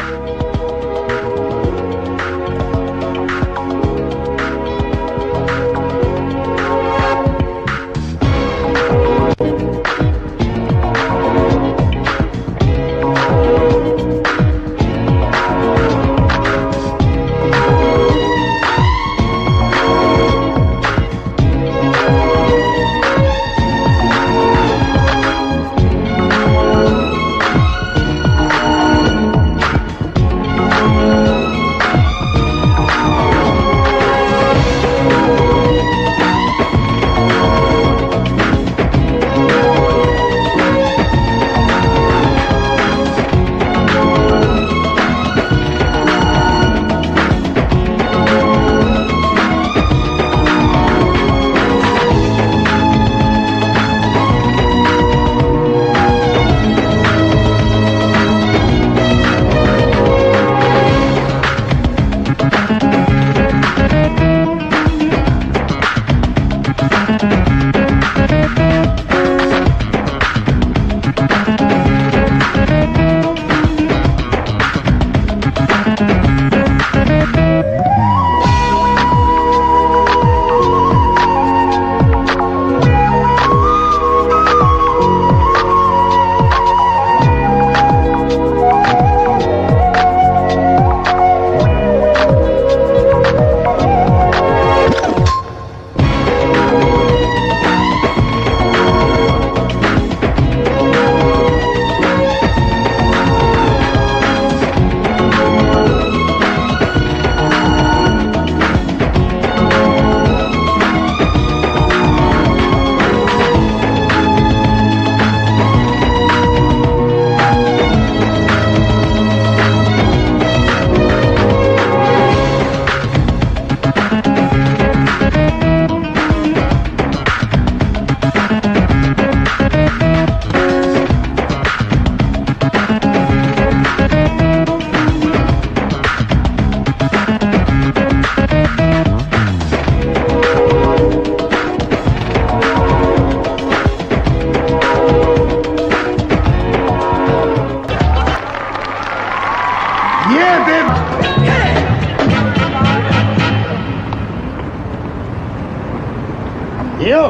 يو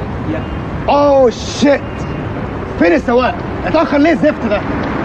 اوه شيت فين السواق؟ اتأخر ليه الزفت ده؟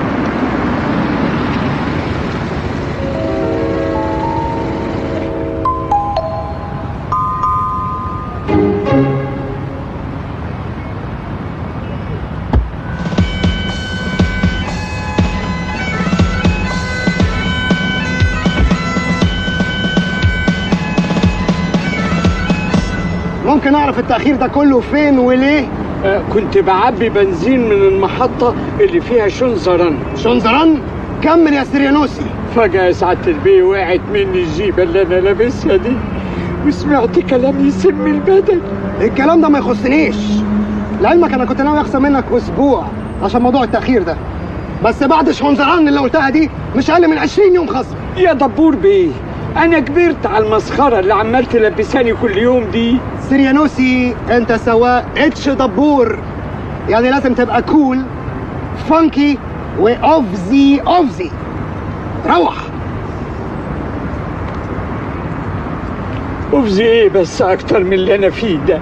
ممكن اعرف التأخير ده كله فين وليه؟ آه، كنت بعبي بنزين من المحطة اللي فيها شنزران شنزران كمل يا سريانوسي فجأة سعادة البيه وقعت مني الجيبة اللي أنا لابسها دي وسمعت كلام يسم البدن الكلام ده ما يخصنيش لعلمك انا كنت ناوي اخسر منك اسبوع عشان موضوع التأخير ده بس بعد شنزران اللي قلتها دي مش اقل من 20 يوم خصم يا دبور بيه أنا كبرت على المسخرة اللي عمال تلبساني كل يوم دي سريانوسي انت سواق اتش دبور يعني لازم تبقى كول فانكي واوفزي اوفزي روح وفزي إيه بس أكتر من اللي أنا فيه ده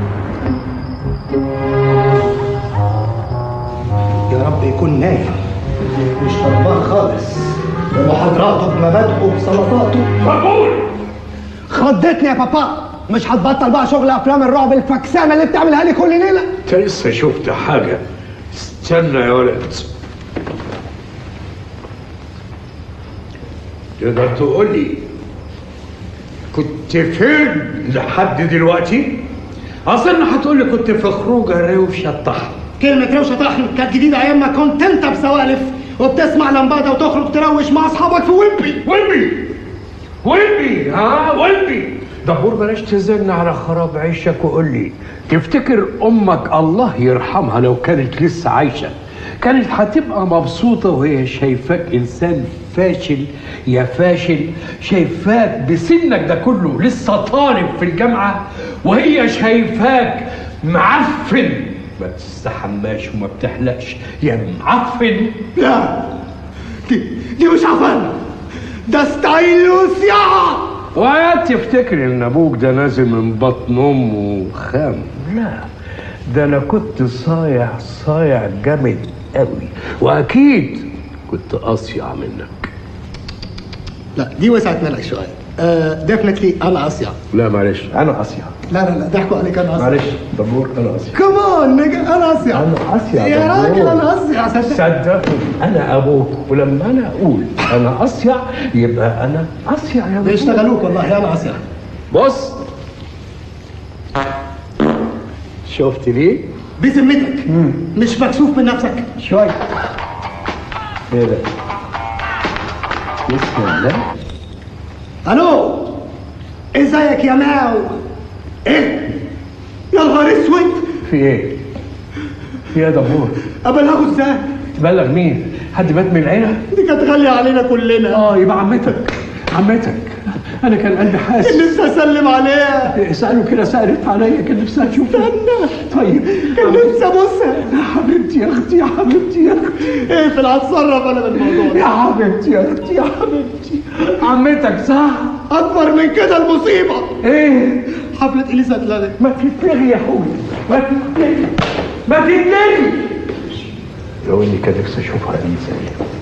يا رب يكون نايم مش طلبان خالص بمحاضراته بمبادئه بسلطاته مقبول خضتني يا بابا مش هتبطل بقى شغل افلام الرعب الفكسانه اللي بتعملها لي كل ليله انت لسه شفت حاجة استنى يا ولد تقدر تقول لي كنت فين لحد دلوقتي؟ أظن هتقول لي كنت في خروجة روشة طحن كلمة روشة طحن كانت جديدة أيام ما كنت أنت بسوالف وبتسمع لمبادة وتخرج تروش مع أصحابك في ويمبي ويلبي ويلبي ها ويلبي دبور بلاش تزن على خراب عيشك وقول لي تفتكر امك الله يرحمها لو كانت لسه عايشه كانت هتبقى مبسوطه وهي شايفاك انسان فاشل يا فاشل شايفاك بسنك ده كله لسه طالب في الجامعه وهي شايفاك معفن ما تستحماش وما بتحلقش يا معفن لا دي دي مش عفن ده ستايل وصياعة وقعدت تفتكر ان ابوك ده نازل من بطن امه خام لا ده انا كنت صايع صايع جامد قوي واكيد كنت اصيع منك لا دي وسعت منك شوية ديفنتلي انا اصيع لا معلش انا اصيع لا لا لا ضحكوا عليك انا اصيع معلش دبور انا اصيع كمان نجا انا اصيع انا اصيع يا دبور. راجل انا اصيع صدق صدقني انا ابوك ولما انا اقول انا اصيع يبقى انا اصيع يا دبور بيشتغلوك والله انا اصيع بص شفت ليه؟ بذمتك مش مكسوف من نفسك شوي ايه ده؟ لسه لا الو ازيك يا ماو ايه يا نهار اسود في ايه؟ في ايه يا دبور؟ ابلغه ازاي تبلغ مين؟ حد مات من العيله؟ دي كانت غاليه علينا كلنا اه يبقى عمتك عمتك انا كان قلبي حاسس نفسي اسلم عليها اساله كده سالت عليا كان نفسها تشوفني طيب كان نفسي ابوسها يا حبيبتي يا اختي يا حبيبتي يا اختي ايه في هتصرف انا بالموضوع يا حبيبتي يا اختي يا حبيبتي عمتك صح؟ اكبر من كده المصيبه ايه؟ حفله اليسا اتلغت ما تتلغي يا اخوي ما تتلغي ما تتلغي لو اني كان نفسي اشوفها اليسا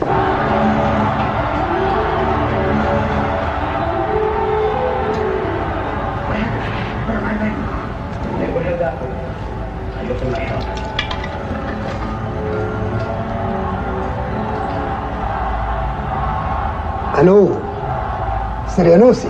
الو سريانوسي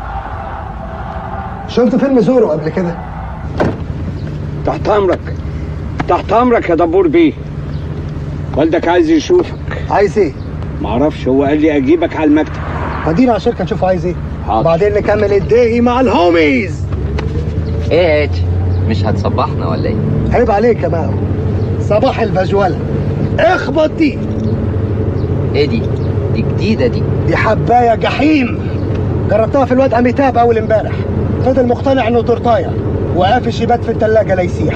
شفت فيلم زورو قبل كده تحت امرك تحت امرك يا دبور بيه والدك عايز يشوفك عايز ايه معرفش هو قال لي اجيبك على المكتب ودينا على الشركه نشوف عايز ايه حاضر. بعدين نكمل الدقي مع الهوميز ايه يا اتش مش هتصبحنا ولا ايه عيب عليك يا ماو صباح الفجوله اخبط دي ايه دي دي جديده دي دي حبايه جحيم جربتها في الواد اميتاب اول امبارح فضل مقتنع انه تورتايه وقافش يبات في الثلاجه لا يسيح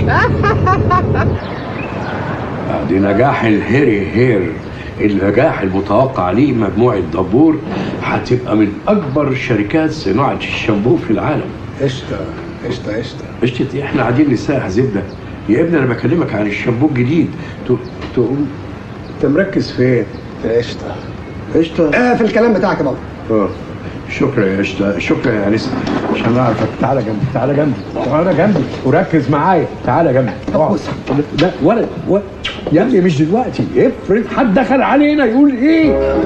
بعد نجاح الهيري هير النجاح المتوقع ليه مجموعة دبور هتبقى من أكبر شركات صناعة الشامبو في العالم قشطه قشطه قشطه قشطة إيه؟ احنا قاعدين نساح زبدة يا ابني أنا بكلمك عن الشامبو الجديد ت- تقول أنت مركز فين؟ قشطه قشطة آه في الكلام بتاعك يا بابا اه شكرا يا قشطة شكرا يا أنسة عشان أعرفك تعالى جنبي تعالى جنبي تعالى جنبي وركز معايا تعالى جنبي اقعد. بص. لا ولا ولا يا ابني مش دلوقتي افرض حد دخل علينا يقول ايه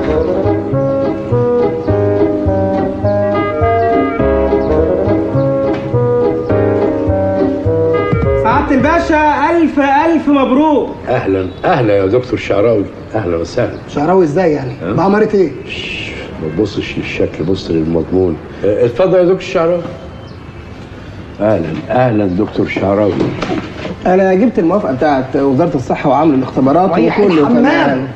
سعادة الباشا ألف ألف مبروك اهلا اهلا يا دكتور شعراوي اهلا وسهلا شعراوي ازاي يعني بعمرة ايه شش، ما تبصش للشكل بص للمضمون اه، اتفضل يا دكتور شعراوي اهلا اهلا دكتور شعراوي أنا جبت الموافقة بتاعت وزارة الصحة وعمل الاختبارات ريح وكله الحمام. تمام.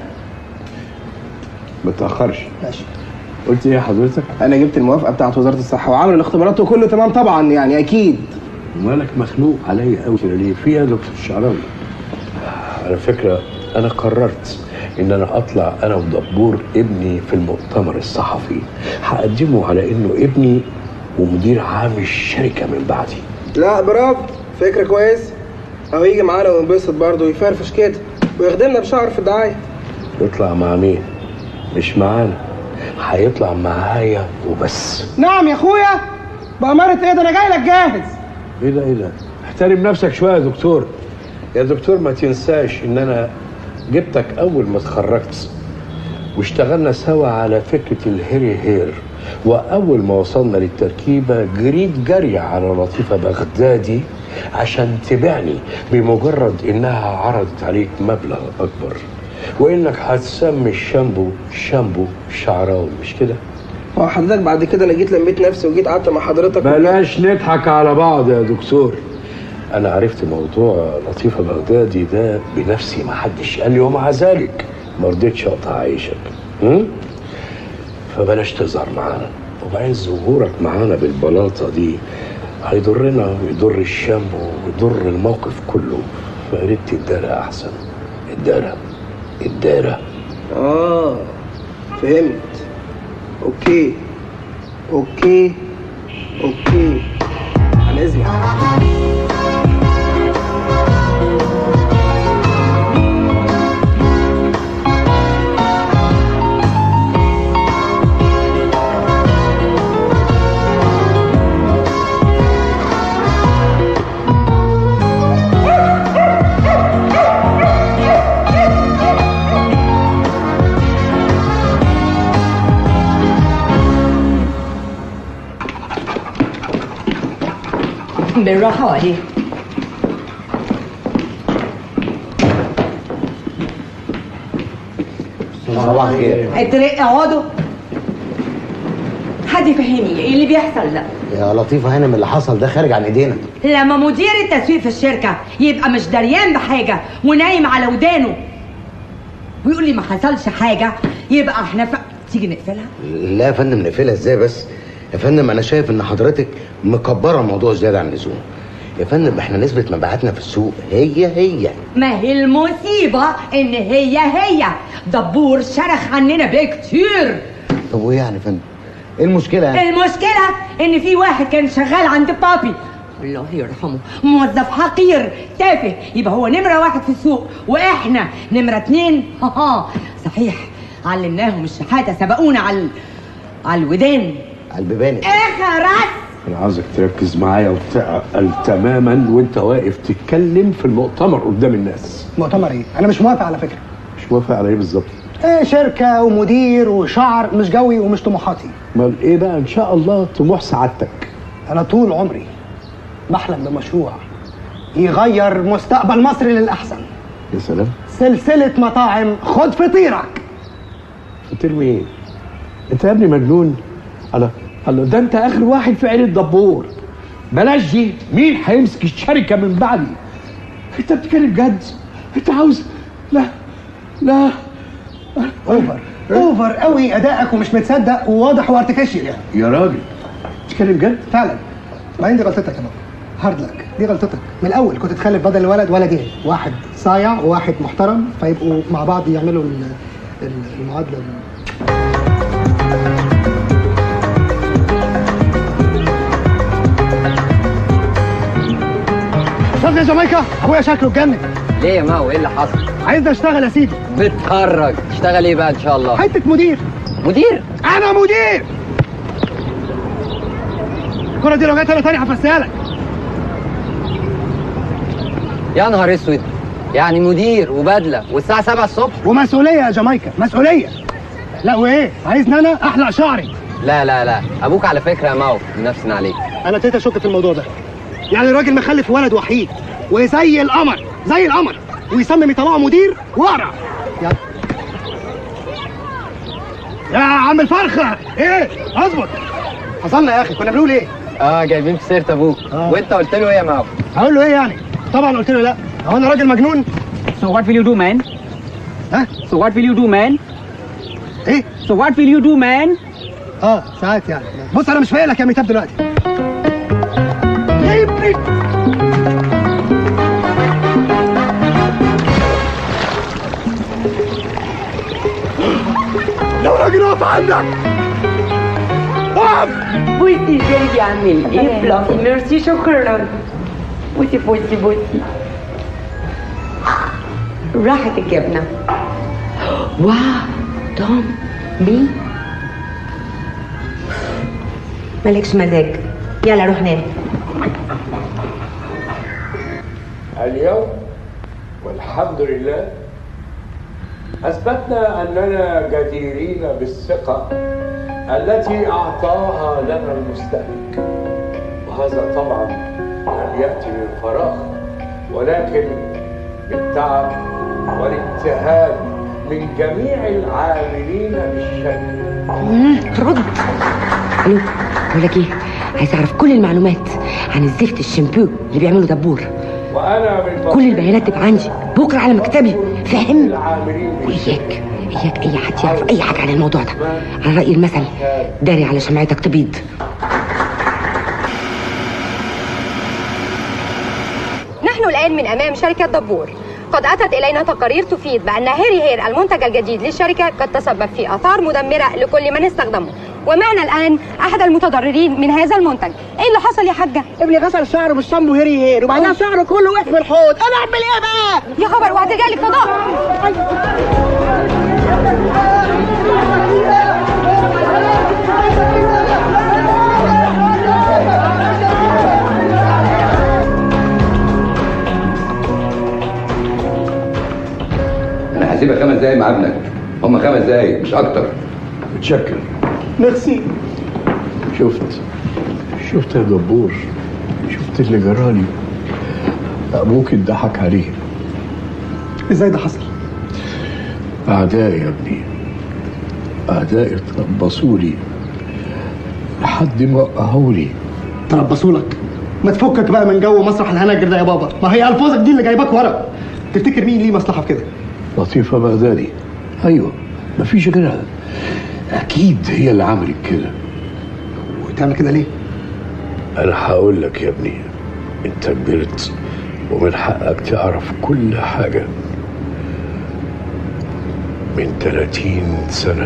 ما تاخرش ماشي قلت ايه حضرتك أنا جبت الموافقة بتاعت وزارة الصحة وعمل الاختبارات وكله تمام طبعا يعني أكيد مالك مخنوق عليا قوي كده ليه في إيه يا دكتور شعراوي على فكره انا قررت ان انا اطلع انا ودبور ابني في المؤتمر الصحفي هقدمه على انه ابني ومدير عام الشركه من بعدي لا برافو فكرة كويس أو يجي معانا وينبسط برضه ويفرفش كده ويخدمنا بشعر في الدعاية يطلع مع مين مش معانا هيطلع معايا وبس نعم يا أخويا بأمارة إيه ده أنا جاي لك جاهز ايه ده ايه ده احترم نفسك شويه يا دكتور يا دكتور ما تنساش ان انا جبتك اول ما اتخرجت واشتغلنا سوا على فكره الهيري هير واول ما وصلنا للتركيبه جريت جري على لطيفه بغدادي عشان تبيعني بمجرد انها عرضت عليك مبلغ اكبر وانك هتسمي الشامبو شامبو شعراوي مش كده هو حضرتك بعد كده أنا جيت لميت نفسي وجيت قعدت مع حضرتك بلاش نضحك على بعض يا دكتور انا عرفت موضوع لطيفه بغدادي ده بنفسي ما حدش قال لي ومع ذلك ما رضيتش اقطع عيشك هم؟ فبلاش تظهر معانا وبعدين ظهورك معانا بالبلاطه دي هيضرنا ويضر الشامبو ويضر الموقف كله فيا ريت تدارى احسن الدارة الدارة آه فهمت اوكي اوكي اوكي عن اذنك بالراحة عليه صباح الخير الطريق اقعدوا حد يفهمني ايه اللي بيحصل ده يا لطيفه هانم اللي حصل ده خارج عن ايدينا لما مدير التسويق في الشركة يبقى مش دريان بحاجة ونايم على ودانه ويقول لي ما حصلش حاجة يبقى احنا ف... تيجي نقفلها لا يا فندم نقفلها ازاي بس يا فندم انا شايف ان حضرتك مكبره الموضوع زياده عن اللزوم يا فندم احنا نسبه مبيعاتنا في السوق هي هي ما هي المصيبة ان هي هي دبور شرخ عننا بكتير طب وايه يعني يا فندم ايه المشكله يعني المشكلة ان في واحد كان شغال عند بابي الله يرحمه موظف حقير تافه يبقى هو نمرة واحد في السوق واحنا نمرة اتنين ها ها صحيح علمناهم الشحاتة سبقونا على على الودان على البيبان اخرس انا عاوزك تركز معايا وتعقل تماما وانت واقف تتكلم في المؤتمر قدام الناس مؤتمر ايه انا مش موافق على فكره مش موافق على ايه بالظبط ايه شركه ومدير وشعر مش جوي ومش طموحاتي امال ايه بقى ان شاء الله طموح سعادتك انا طول عمري بحلم بمشروع يغير مستقبل مصر للاحسن يا سلام سلسله مطاعم خد فطيرك بترمي ايه انت يا ابني مجنون على الله ده انت اخر واحد في عيله دبور بلاش دي مين هيمسك الشركه من بعدي انت بتتكلم جد انت عاوز لا لا اوفر اوفر قوي ادائك ومش متصدق وواضح وارتكشي يعني يا راجل بتتكلم جد فعلا بعدين دي غلطتك يا بابا هارد لك دي غلطتك من الاول كنت تخلف بدل الولد ولدين واحد صايع وواحد محترم فيبقوا مع بعض يعملوا ال- ال- المعادله ال- شوف يا جامايكا ابويا شكله اتجنن ليه يا ماو ايه اللي حصل؟ عايزني اشتغل يا سيدي بتخرج تشتغل ايه بقى ان شاء الله؟ حته مدير مدير انا مدير الكره دي لو جت انا تاني هفسيها لك يا نهار اسود يعني مدير وبدله والساعه 7 الصبح ومسؤوليه يا جامايكا مسؤوليه لا وايه عايزني انا احلق شعري لا لا لا ابوك على فكره يا ماو منافسين عليك انا ابتديت اشك في الموضوع ده يعني الراجل مخلف ولد وحيد وزي القمر زي القمر ويصمم يطلعه مدير وقرع يلا يا عم الفرخه ايه اظبط حصلنا يا اخي كنا بنقول ايه اه جايبين في سيره ابوك آه. وانت قلت له ايه يا ماو؟ هقول له ايه يعني طبعا قلت له لا هو انا راجل مجنون So what will you do, man? ها So what will you do, man? ايه So what will you do, man? اه ساعات يعني بص انا مش فايق لك يا ميتاب دلوقتي يا ابني لو راجل واقف عندك اقف بوسي ازاي بيعمل ايه بلافي ميرسي شكرا بوسي بوسي بوسي راحت الجبنة واو توم مي مالكش مزاج يلا روح نام اليوم والحمد لله أثبتنا أننا جديرين بالثقة التي أعطاها لنا المستهلك وهذا طبعا لم يأتي من فراغ ولكن بالتعب والاجتهاد من جميع العاملين بالشركة رد الو بقول لك ايه عايز اعرف كل المعلومات عن الزفت الشامبو اللي بيعمله دبور وأنا من كل البيانات تبقى عندي بكره على مكتبي فاهم العاملين وإياك إياك أي حد يعرف أي حاجة عن الموضوع ده على رأي المثل داري على شمعتك تبيض نحن الآن من أمام شركة دبور قد أتت إلينا تقارير تفيد بأن هيري هير المنتج الجديد للشركة قد تسبب في آثار مدمرة لكل من استخدمه ومعنا الآن أحد المتضررين من هذا المنتج إيه اللي حصل يا حاجة؟ ابني غسل شعره بالشامبو هيري هير وبعدين شعره كله وقف في الحوض انا اعمل ايه بقى يا خبر وهترجع لك فضاء انا هسيبك خمس دقايق مع ابنك هم خمس دقايق مش اكتر متشكر ميرسي شفت شفت يا دبور شفت اللي جرالي ابوك اتضحك عليه ازاي ده حصل؟ اعدائي يا ابني اعدائي تربصوا لي لحد ما وقعوا لي تربصوا لك ما تفكك بقى من جو مسرح الهناجر ده يا بابا ما هي الفاظك دي اللي جايباك ورا تفتكر مين ليه مصلحه في كده لطيفة بغدادي ايوه مفيش غيرها اكيد هي اللي عملت كده وتعمل كده ليه انا هقول لك يا ابني انت كبرت ومن حقك تعرف كل حاجة من 30 سنة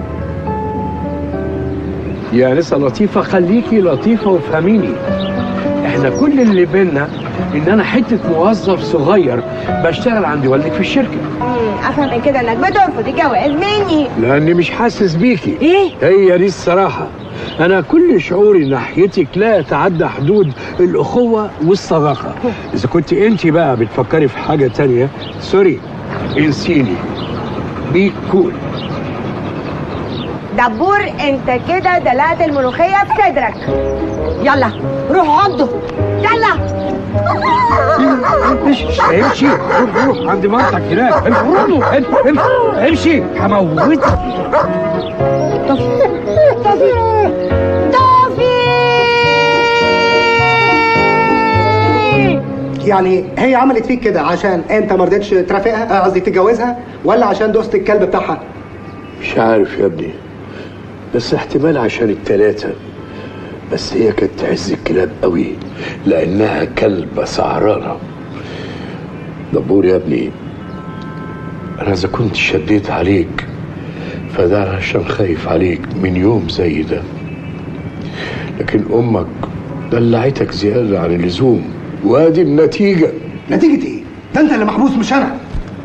يا لسه لطيفة خليكي لطيفة وافهميني احنا كل اللي بينا ان انا حتة موظف صغير بشتغل عند والدك في الشركة افهم من كده انك بترفض الجواز مني لاني مش حاسس بيكي ايه هي دي الصراحة أنا كل شعوري ناحيتك لا يتعدى حدود الأخوة والصداقة إذا كنت أنت بقى بتفكري في حاجة تانية سوري انسيني بي كول دبور انت كده دلعت الملوخيه في صدرك يلا روح عضه يلا امشي روح روح عند مرتك هناك امشي امشي امشي هموتك يعني هي عملت فيك كده عشان انت ما رضيتش ترافقها آه، قصدي تتجوزها ولا عشان دوست الكلب بتاعها مش عارف يا ابني بس احتمال عشان التلاتة بس هي كانت تعز الكلاب قوي لأنها كلبة سعرانة دبور يا ابني أنا إذا كنت شديت عليك فده عشان خايف عليك من يوم زي ده لكن أمك دلعتك زيادة عن اللزوم وادي النتيجة نتيجة ايه؟ ده انت اللي محبوس مش انا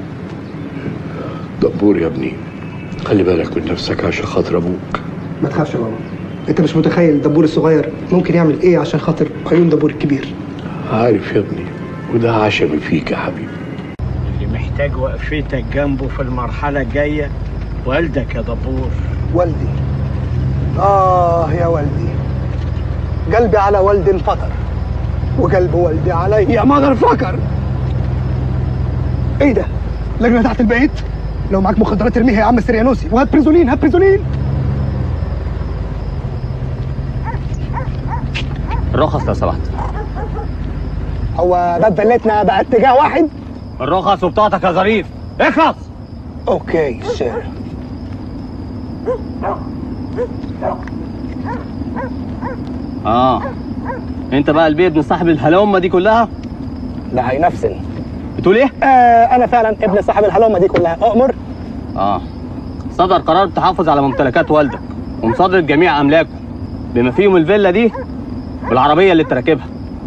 دبور يا ابني خلي بالك من نفسك عشان خاطر أبوك ما تخافش يا بابا انت مش متخيل دبور الصغير ممكن يعمل ايه عشان خاطر عيون دبور الكبير عارف يا ابني وده عشمي فيك يا حبيبي اللي محتاج وقفتك جنبه في المرحله الجايه والدك يا دبور والدي آه يا والدي قلبي على والدي انفطر وقلب والدي علي يا مدر فكر ايه ده؟ لجنة تحت البيت؟ لو معاك مخدرات ارميها يا عم سريانوسي وهات بريزولين هات بريزولين الرخص لو سمحت هو باب فيلتنا بقى اتجاه واحد؟ الرخص وبطاقتك يا ظريف اخلص اوكي سير اه انت بقى البيه ابن صاحب الهلومه دي كلها ده هينفسن بتقول ايه آه انا فعلا ابن صاحب الحلومه دي كلها اؤمر اه صدر قرار بالتحفظ على ممتلكات والدك ومصادره جميع املاكه بما فيهم الفيلا دي والعربيه اللي انت راكبها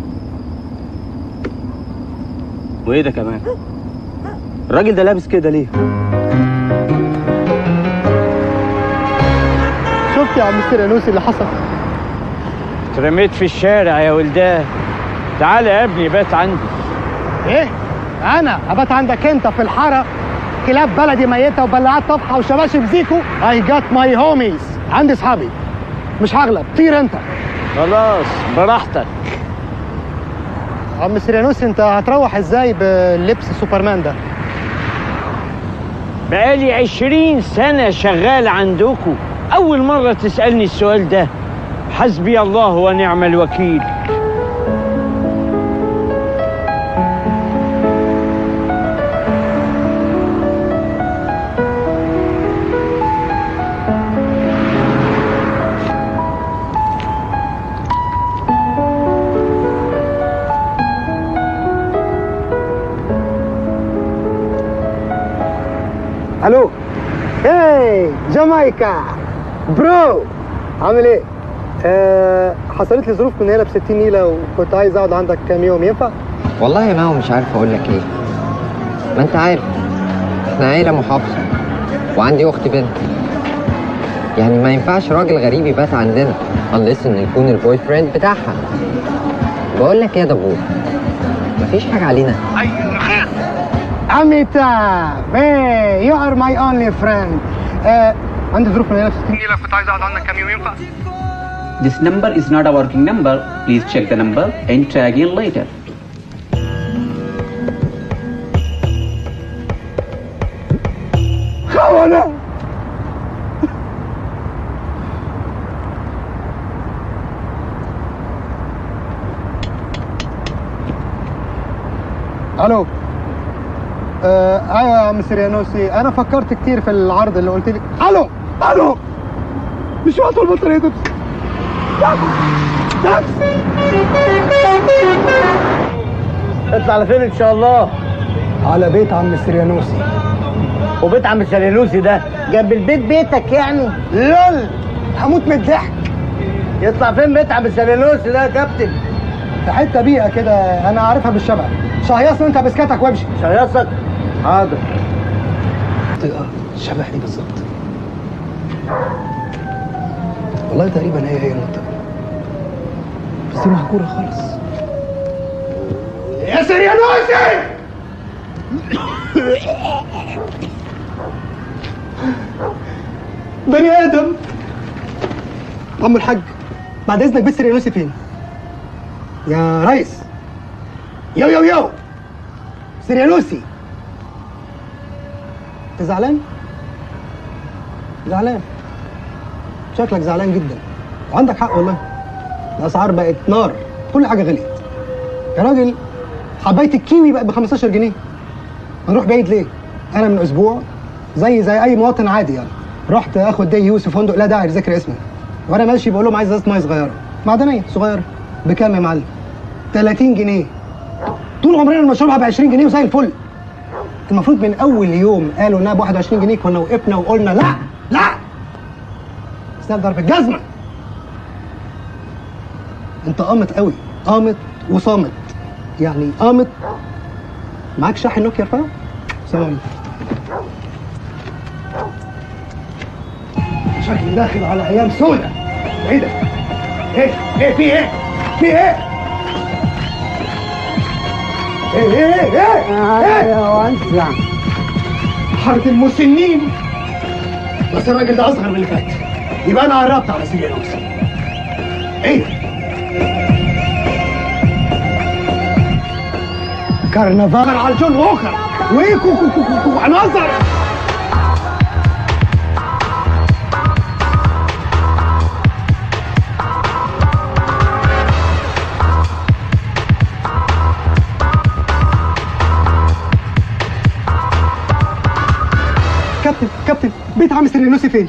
وايه ده كمان الراجل ده لابس كده ليه شفت يا عم سريانوسي اللي حصل اترميت في الشارع يا ولدان تعال يا ابني بات عندي ايه انا ابات عندك انت في الحاره كلاب بلدي ميته وبلعات طفحه وشباشب زيكو اي جات ماي هوميز عندي اصحابي مش هغلب طير انت خلاص براحتك عم سريانوسي انت هتروح ازاي بلبس سوبرمان ده بقالي عشرين سنة شغال عندكم أول مرة تسألني السؤال ده حسبي الله ونعم الوكيل الو هاي جامايكا برو عامل ايه؟ آه حصلت لي ظروف من هنا ب 60 نيله وكنت عايز اقعد عندك كام يوم ينفع؟ والله يا ماهو مش عارف اقول لك ايه ما انت عارف احنا عيله محافظه وعندي اخت بنت يعني ما ينفعش راجل غريب يبات عندنا unless انه يكون البوي فريند بتاعها بقول لك ايه يا دبور مفيش حاجه علينا أميتاب hey you are my only friend آه عندي ظروف من هنا ب 60 نيله كنت عايز اقعد عندك كام يوم ينفع؟ This number is not a working number. Please check the number and try again later. خونه الو آه ايوه يا عم سريانوسي انا فكرت كتير في العرض اللي قلت لي الو الو مش وقت البطاريه دي اطلع على فين ان شاء الله على بيت عم سريانوسي وبيت عم سليلوسي ده جنب البيت بيتك يعني لول هموت من الضحك يطلع فين بيت عم سليلوسي ده يا كابتن في حته بيئه كده انا عارفها بالشبع شهيصني انت بسكتك وامشي شيصك حاضر منطقه شبهني بالظبط والله تقريبا هي هي المنطقه بس دي مهجوره خالص يا سريانوسي بني ادم عم الحاج بعد اذنك بيت سريانوسي فين يا ريس يو يو يو سريانوسي انت زعلان زعلان شكلك زعلان جدا وعندك حق والله الاسعار بقت نار كل حاجه غليت يا راجل حبايه الكيوي بقت ب 15 جنيه هنروح بعيد ليه انا من اسبوع زي زي اي مواطن عادي يعني رحت اخد دي يوسف في فندق لا داعي لذكر اسمه وانا ماشي بقول لهم عايز ازازه ميه صغيره معدنيه صغيره بكام يا معلم 30 جنيه طول عمرنا بنشربها ب 20 جنيه وزي الفل المفروض من اول يوم قالوا انها ب 21 جنيه كنا وقفنا وقلنا لا لا اسنان ضرب الجزمه انت قامت قوي قامت وصامت يعني قامت معاك شاحن نوكيا رفع سلام عليكم شكلي داخل على ايام سودة ايه ده؟ ايه ايه في ايه؟ في ايه؟ ايه ايه ايه ايه؟ يا وانسع حارة المسنين بس الراجل ده اصغر من اللي فات يبقى انا قربت على سيدي نفسي ايه ده؟ كرنفال على الجون ووكر وايه كو كو كو كو كو عناصر كابتن كابتن بيت عم سيرينوسي فين؟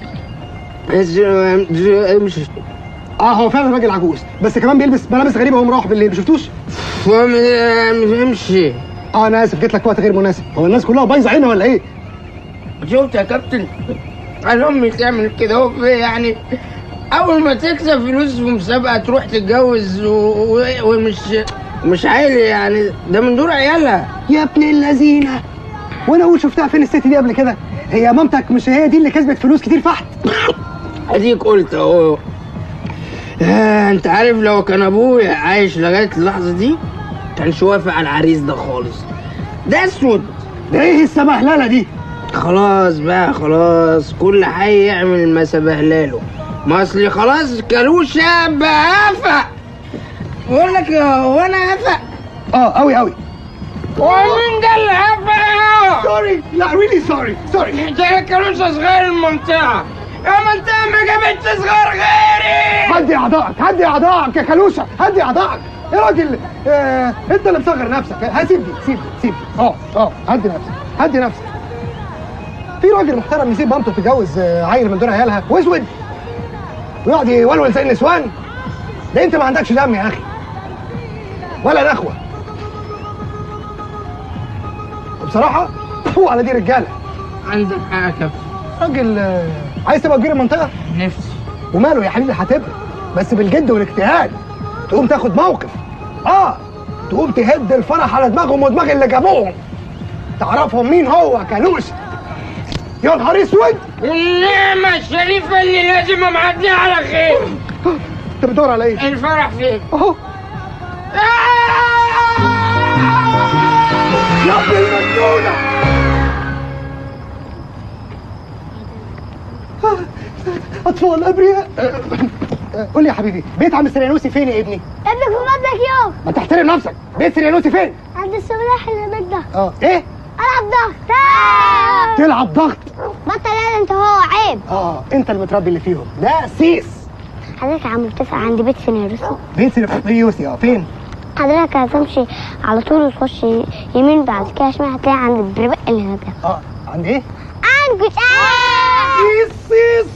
مش اه هو فعلا راجل عجوز بس كمان بيلبس ملابس غريبه وهو مروح بالليل ما شفتوش؟ امشي اه انا اسف جيت لك وقت غير مناسب هو الناس كلها بايظه عينها ولا ايه؟ شفت يا كابتن انا امي تعمل كده هو في يعني اول ما تكسب فلوس في مسابقه تروح تتجوز و... و... ومش مش عيل يعني ده من دور عيالها يا ابن اللذينه وانا اقول شفتها فين الست دي قبل كده؟ هي مامتك مش هي دي اللي كسبت فلوس كتير فحت اديك قلت اهو آه، انت عارف لو كان ابويا عايش لغايه اللحظه دي كانش وافق على العريس ده خالص ده اسود ده ايه السبهلله دي؟ خلاص بقى خلاص كل حي يعمل ما سبهلاله ما اصلي خلاص كالوشة بقى هفق بقول لك هو انا هفق اه قوي قوي ومين ده اللي هفق سوري لا ريلي سوري سوري انت كالوشة صغير المنطقة يا منطقة ما جابتش صغير غيري هدي اعضائك هدي اعضائك يا كلوشه هدي اعضائك يا راجل آه انت اللي مصغر نفسك هسيب دي سيب دي سيب دي اه اه هدي نفسك هدي نفسك في راجل محترم يسيب مامته تتجوز آه، عيل من دون عيالها واسود ويقعد يولول زي النسوان ده انت ما عندكش دم يا اخي ولا نخوه وبصراحه فوق على دي رجاله عندك حق يا كابتن راجل آه، عايز تبقى كبير المنطقه نفسي وماله يا حبيبي هتبقى بس بالجد والاجتهاد تقوم تاخد موقف اه تقوم تهد الفرح على دماغهم ودماغ اللي جابوهم تعرفهم مين هو كالوش يا نهار اسود النعمة الشريفة اللي لازم معديها على خير انت بتدور على ايه؟ الفرح فين؟ اهو يا ابن المجنونة أطفال أبرياء قول لي يا حبيبي بيت عم سريانوسي فين يا ابني؟ ابنك في مطبخ يوم ما تحترم نفسك بيت سريانوسي فين؟ عند السلاح اللي هناك ده اه ايه؟ العب ضغط تلعب ضغط بطل يلا انت هو عيب اه انت المتربي اللي فيهم ده سيس حضرتك يا عم بتسأل عند بيت فين يا رسول بيت سريانوسي اه فين؟ حضرتك هتمشي على طول وتخش يمين بعد كده شمال هتلاقي عند البربق اللي هناك ده اه عند ايه؟ عند كنت سيس سيس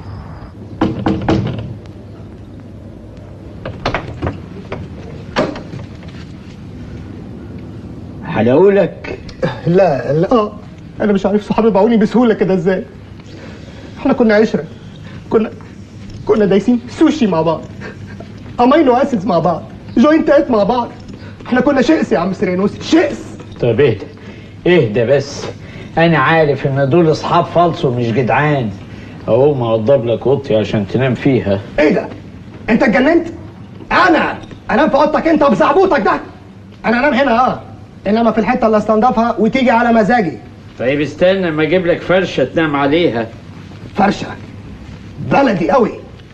هلاقولك لا لا اه انا مش عارف صحابي باعوني بسهوله كده ازاي احنا كنا عشره كنا كنا دايسين سوشي مع بعض امينو اسيدز مع بعض جوينتات مع بعض احنا كنا شقس يا عم سيرينوسي شقس طب اهدى اهدى بس انا عارف ان دول اصحاب فالصو مش جدعان اقوم اوضب لك اوضتي عشان تنام فيها ايه ده انت اتجننت انا انام في اوضتك انت بزعبوطك ده انا انام هنا اه انما في الحته اللي استنضفها وتيجي على مزاجي طيب استنى اما اجيب لك فرشه تنام عليها فرشه بلدي قوي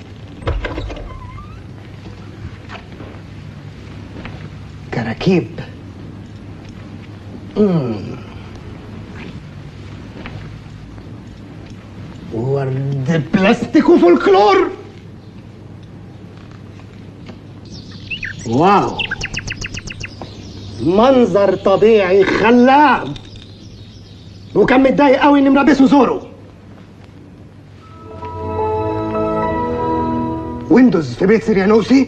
كراكيب مم. ورد بلاستيك وفولكلور واو منظر طبيعي خلاب وكان متضايق قوي اني ملبسه زورو ويندوز في بيت سيريانوسي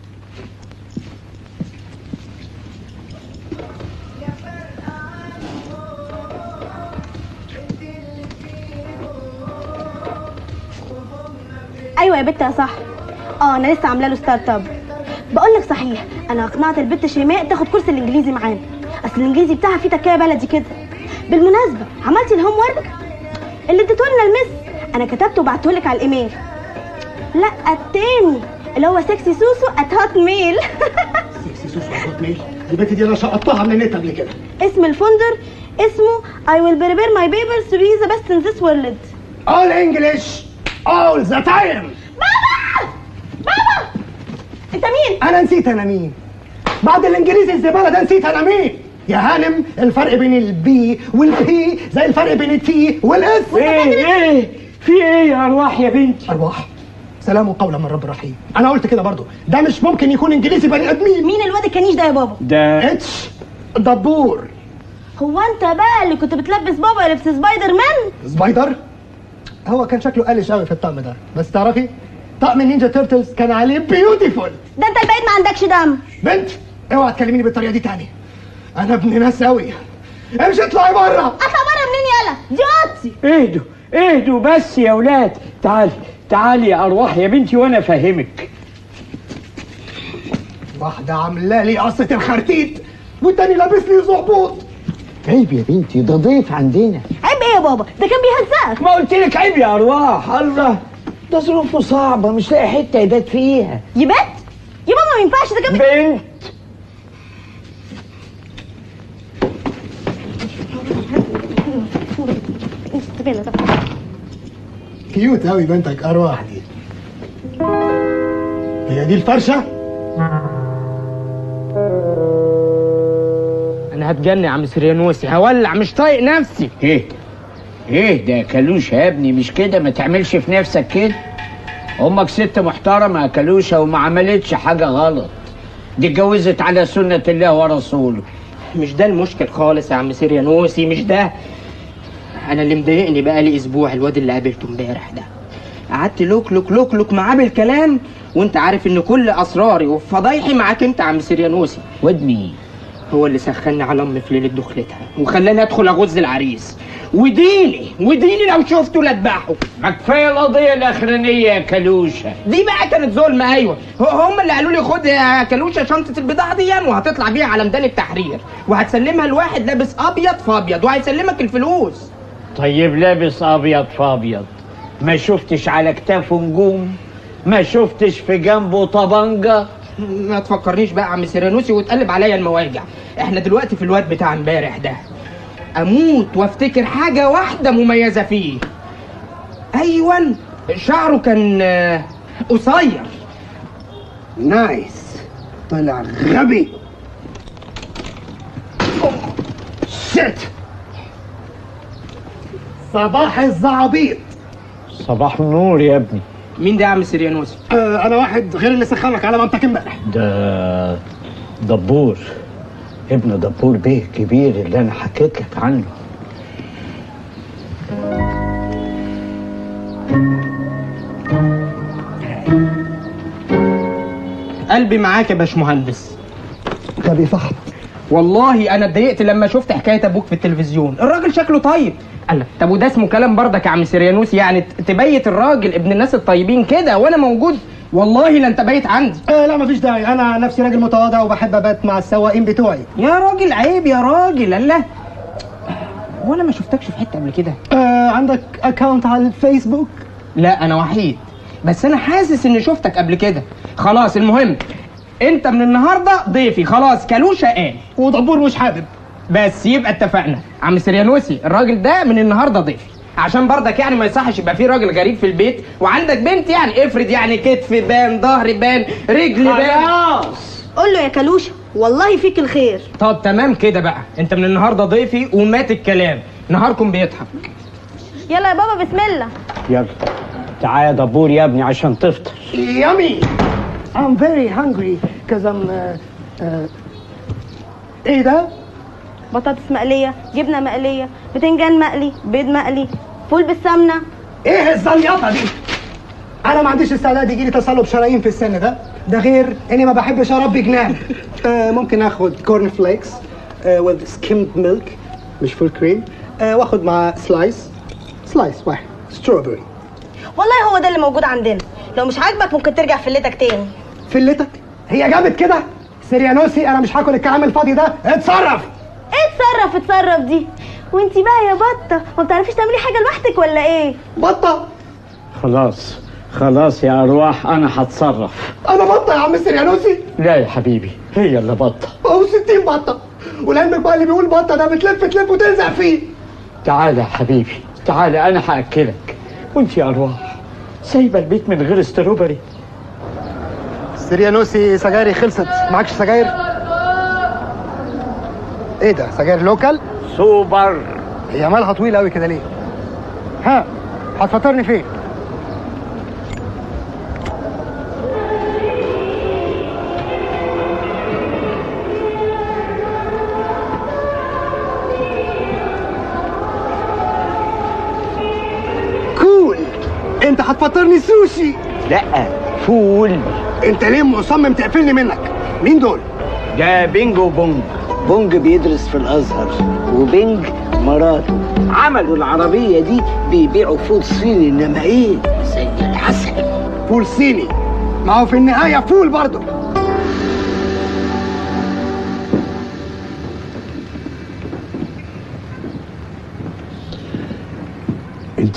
ايوه يا بت يا صح اه انا لسه عامله له ستارت اب بقول لك صحيح انا اقنعت البت شيماء تاخد كورس الانجليزي معانا اصل الانجليزي بتاعها فيه تكايه بلدي كده بالمناسبه عملتي الهوم ورك اللي اديته لنا المس انا كتبته وبعته لك على الايميل لا التاني اللي هو سكسي سوسو ات هوت ميل سوسو هوت ميل البت دي انا شقطتها من النت قبل كده اسم الفندر اسمه I will prepare my papers to be the best in this world all English all the time بابا بابا انت مين انا نسيت انا مين بعد الانجليزي الزباله ده نسيت انا مين يا هانم الفرق بين البي والبي زي الفرق بين التي والاس ايه ايه في ايه يا ارواح يا بنتي ارواح سلام قولا من رب رحيم انا قلت كده برضو ده مش ممكن يكون انجليزي بني ادمين مين الواد الكنيش ده يا بابا ده اتش دبور هو انت بقى اللي كنت بتلبس بابا لبس سبايدر مان سبايدر هو كان شكله قلش قوي في الطقم ده بس تعرفي طقم النينجا تيرتلز كان عليه بيوتيفول ده انت البيت ما عندكش دم بنت اوعى تكلميني بالطريقه دي تاني انا ابن ناس قوي امشي اطلعي بره اطلع بره منين يالا دي اوضتي اهدوا اهدوا بس يا ولاد تعالي تعالي يا ارواح يا بنتي وانا افهمك واحده عامله لي قصه الخرتيت والتاني لابس لي زعبوط عيب يا بنتي ده ضيف عندنا عيب ايه يا بابا ده كان بيهزقك ما قلت لك عيب يا ارواح الله ده ظروفه صعبه مش لاقي حته يبات فيها يبات يا بابا ما ينفعش ده كان بنت استبيلة ده كيوت قوي بنتك ارواح دي هي دي الفرشه انا هتجنن يا عم سريانوسي هولع مش طايق نفسي ايه ايه ده كلوش يا ابني مش كده ما تعملش في نفسك كده امك ست محترمه يا كلوشه وما عملتش حاجه غلط دي اتجوزت على سنه الله ورسوله مش ده المشكل خالص يا عم سريانوسي مش ده انا اللي مضايقني بقالي اسبوع الواد اللي قابلته امبارح ده قعدت لوك لوك لوك لوك معاه بالكلام وانت عارف ان كل اسراري وفضايحي معاك انت يا عم سريانوسي واد مين هو اللي سخني على امي في ليله دخلتها وخلاني ادخل اغز العريس وديني وديني لو شفته لاتبعه ما كفايه القضيه الاخرانيه يا كلوشه دي بقى كانت ظلم ايوه ه- هم اللي قالوا لي خد يا كلوشه شنطه البضاعه دي وهتطلع بيها على ميدان التحرير وهتسلمها لواحد لابس ابيض في ابيض وهيسلمك الفلوس طيب لابس ابيض في ابيض ما شفتش على كتافه نجوم ما شفتش في جنبه طبنجه ما تفكرنيش بقى يا عم سيرانوسي وتقلب عليا المواجع احنا دلوقتي في الواد بتاع امبارح ده اموت وافتكر حاجه واحده مميزه فيه ايوه شعره كان آه، قصير نايس طلع غبي شت صباح الزعابيط صباح النور يا ابني مين ده يا عم سيريانوسي آه انا واحد غير اللي سخنك على مامتك امبارح ده دبور ابن دبور بيه كبير اللي انا حكيت لك عنه قلبي معاك يا باشمهندس غبي فحط والله انا اتضايقت لما شفت حكايه ابوك في التلفزيون الراجل شكله طيب قال لك طب وده اسمه كلام بردك يا عم سيريانوس يعني ت- تبيت الراجل ابن الناس الطيبين كده وانا موجود والله لا انت بايت عندي آه لا مفيش داعي انا نفسي راجل متواضع وبحب ابات مع السواقين بتوعي يا راجل عيب يا راجل الله وانا ما شفتكش في حته قبل كده آه عندك اكونت على الفيسبوك لا انا وحيد بس انا حاسس اني شفتك قبل كده خلاص المهم انت من النهارده ضيفي خلاص كلوشه قال ودبور مش حابب بس يبقى اتفقنا عم سريانوسي الراجل ده من النهارده ضيفي عشان برضك يعني ما يصحش يبقى في راجل غريب في البيت وعندك بنت يعني افرض يعني كتف بان ظهر بان رجل بان قول له يا كلوشه والله فيك الخير طب تمام كده بقى انت من النهارده ضيفي ومات الكلام نهاركم بيضحك يلا يا بابا بسم الله يلا تعالى يا دبور يا ابني عشان تفطر يامي I'm very hungry because I'm uh, uh, ايه ده؟ بطاطس مقليه جبنه مقليه بتنجان مقلي بيض مقلي فول بالسمنه ايه الزليطه دي؟ انا ما عنديش استعداد يجي لي تصلب شرايين في السن ده ده غير اني ما بحبش اربي جنان آه ممكن اخد كورن فليكس آه with skimmed milk مش فول كريم آه واخد مع سلايس سلايس واحد ستروبري والله هو ده اللي موجود عندنا لو مش عاجبك ممكن ترجع فلتك تاني فلتك هي جابت كده سيريانوسي انا مش هاكل الكلام الفاضي ده اتصرف اتصرف اتصرف دي وانتي بقى يا بطه ما بتعرفيش تعملي حاجه لوحدك ولا ايه بطه خلاص خلاص يا ارواح انا هتصرف انا بطه يا عم سيريانوسي لا يا حبيبي هي اللي بطه او 60 بطه ولعلمك بقى اللي بيقول بطه ده بتلف تلف وتلزق فيه تعالى يا حبيبي تعالى انا هاكلك وانت يا ارواح سايبه البيت من غير استروبري سيريانوسي سجايري خلصت معكش سجاير ايه ده سجاير لوكال سوبر هي مالها طويله قوي كده ليه ها هتفطرني فين كول انت هتفطرني سوشي لا فول انت ليه مصمم تقفلني منك مين دول ده بينج وبونج بونج بيدرس في الازهر وبينج مراته عملوا العربيه دي بيبيعوا فول صيني انما ايه زي العسل فول صيني ما هو في النهايه فول برضه انت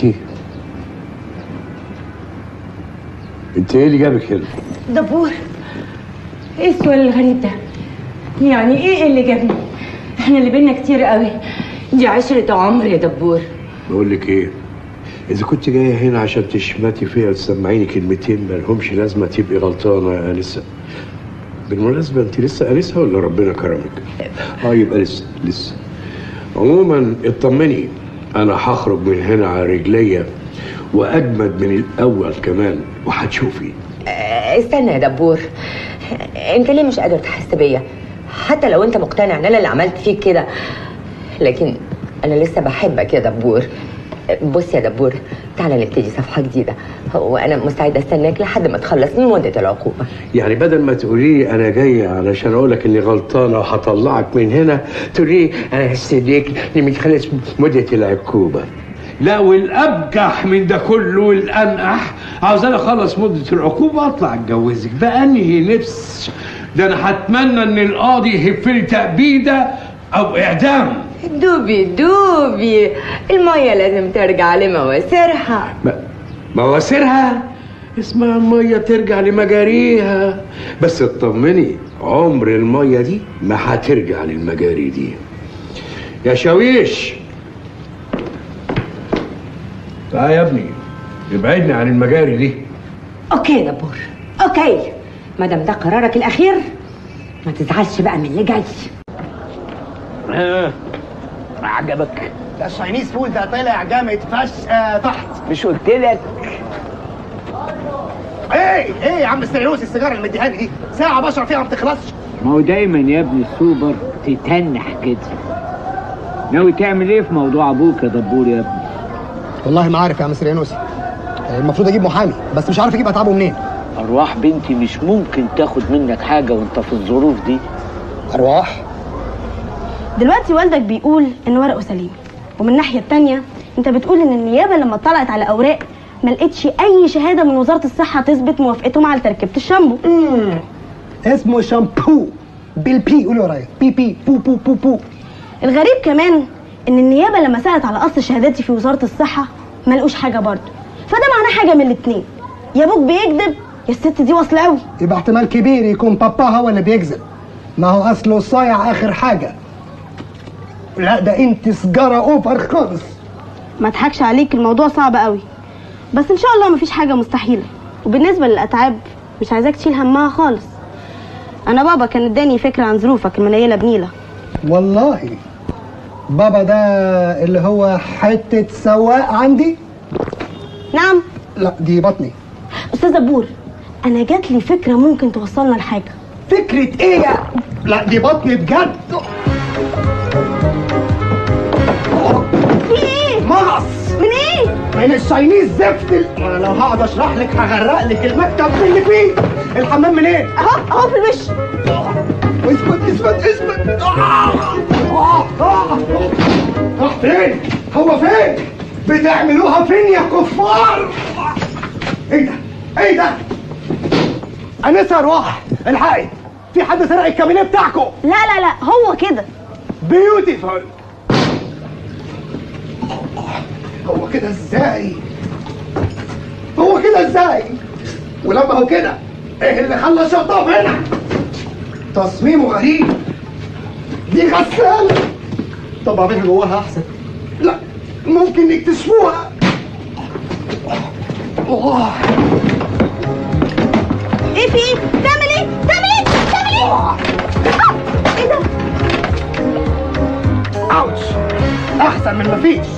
انت ايه اللي جابك هنا؟ دبور ايه السؤال الغريب ده يعني ايه اللي جابني احنا اللي بينا كتير قوي دي عشرة عمر يا دبور بقول لك ايه اذا كنت جايه هنا عشان تشمتي فيها وتسمعيني كلمتين ما لهمش لازمه تبقي غلطانه يا انسه بالمناسبه انت لسه انسه ولا ربنا كرمك اه يبقى لسه لسه عموما اطمني انا هخرج من هنا على رجليا واجمد من الاول كمان وهتشوفي آه، استنى يا دبور انت ليه مش قادر تحس بيا حتى لو انت مقتنع ان انا اللي عملت فيك كده لكن انا لسه بحبك يا دبور بص يا دبور تعالى نبتدي صفحه جديده وانا مستعده استناك لحد ما تخلص من مده العقوبه يعني بدل ما تقولي لي انا جاي علشان اقول لك اني غلطانه وهطلعك من هنا تقولي لي انا هستناك لما تخلص مده العقوبه لا والابجح من ده كله والانقح عاوز انا اخلص مده العقوبه واطلع اتجوزك بانهي نفس ده انا هتمنى ان القاضي يهف لي تأبيده او اعدام دوبي دوبي المية لازم ترجع لمواسرها مواسرها اسمها المية ترجع لمجاريها بس اطمني عمر المية دي ما هترجع للمجاري دي يا شاويش تعال يا ابني ابعدني عن المجاري دي اوكي يا دبور اوكي ما دام ده قرارك الاخير ما تزعلش بقى من اللي جاي عجبك ده الشاينيز فود ده طلع جامد فش آه تحت مش قلت لك ايه ايه يا عم السيروس السيجاره اللي مديهاني دي ساعه بشرب فيها ما بتخلصش ما هو دايما يا ابني السوبر تتنح كده ناوي تعمل ايه في موضوع ابوك يا دبور يا ابني والله ما عارف يا عم سريانوسي المفروض اجيب محامي بس مش عارف اجيب اتعابه منين ارواح بنتي مش ممكن تاخد منك حاجه وانت في الظروف دي ارواح دلوقتي والدك بيقول ان ورقه سليم ومن الناحيه التانية انت بتقول ان النيابه لما اطلعت على اوراق ما لقيتش اي شهاده من وزاره الصحه تثبت موافقتهم على تركيبه الشامبو اسمه شامبو بالبي قولي ورايا بي بي بو بو بو بو الغريب كمان ان النيابه لما سالت على اصل شهاداتي في وزاره الصحه ما لقوش حاجه برضه فده معناه حاجه من الاتنين يا ابوك بيكذب يا الست دي واصله قوي يبقى احتمال كبير يكون بابا هو اللي بيكذب ما هو اصله صايع اخر حاجه لا ده انت سجاره اوفر خالص ما اضحكش عليك الموضوع صعب قوي بس ان شاء الله مفيش حاجه مستحيله وبالنسبه للاتعاب مش عايزاك تشيل همها خالص انا بابا كان اداني فكره عن ظروفك المنيله بنيله والله بابا ده اللي هو حته سواق عندي نعم لا دي بطني استاذ دبور انا جات لي فكره ممكن توصلنا لحاجه فكره ايه يا لا دي بطني بجد في ايه مغص من ايه من الشاينيز زفت ال... أنا لو هقعد اشرح لك هغرق لك المكتب اللي فيه الحمام منين اهو اهو في الوش اثبت اثبت اثبت آه. آه. آه. راح فين هو فين بتعملوها فين يا كفار ايه ده ايه ده انسه ارواح الحقي في حد سرق الكابينيه بتاعكم لا لا لا هو كده بيوتيفول هو كده ازاي هو كده ازاي ولما هو كده ايه اللي خلى الشطاف هنا تصميمه غريب دي غسالة طب اعملها جواها احسن لا ممكن نكتشفوها أوه. ايه في ايه تعمل ايه تعمل ايه تعمل ايه آه، ايه ده اوتش احسن من مفيش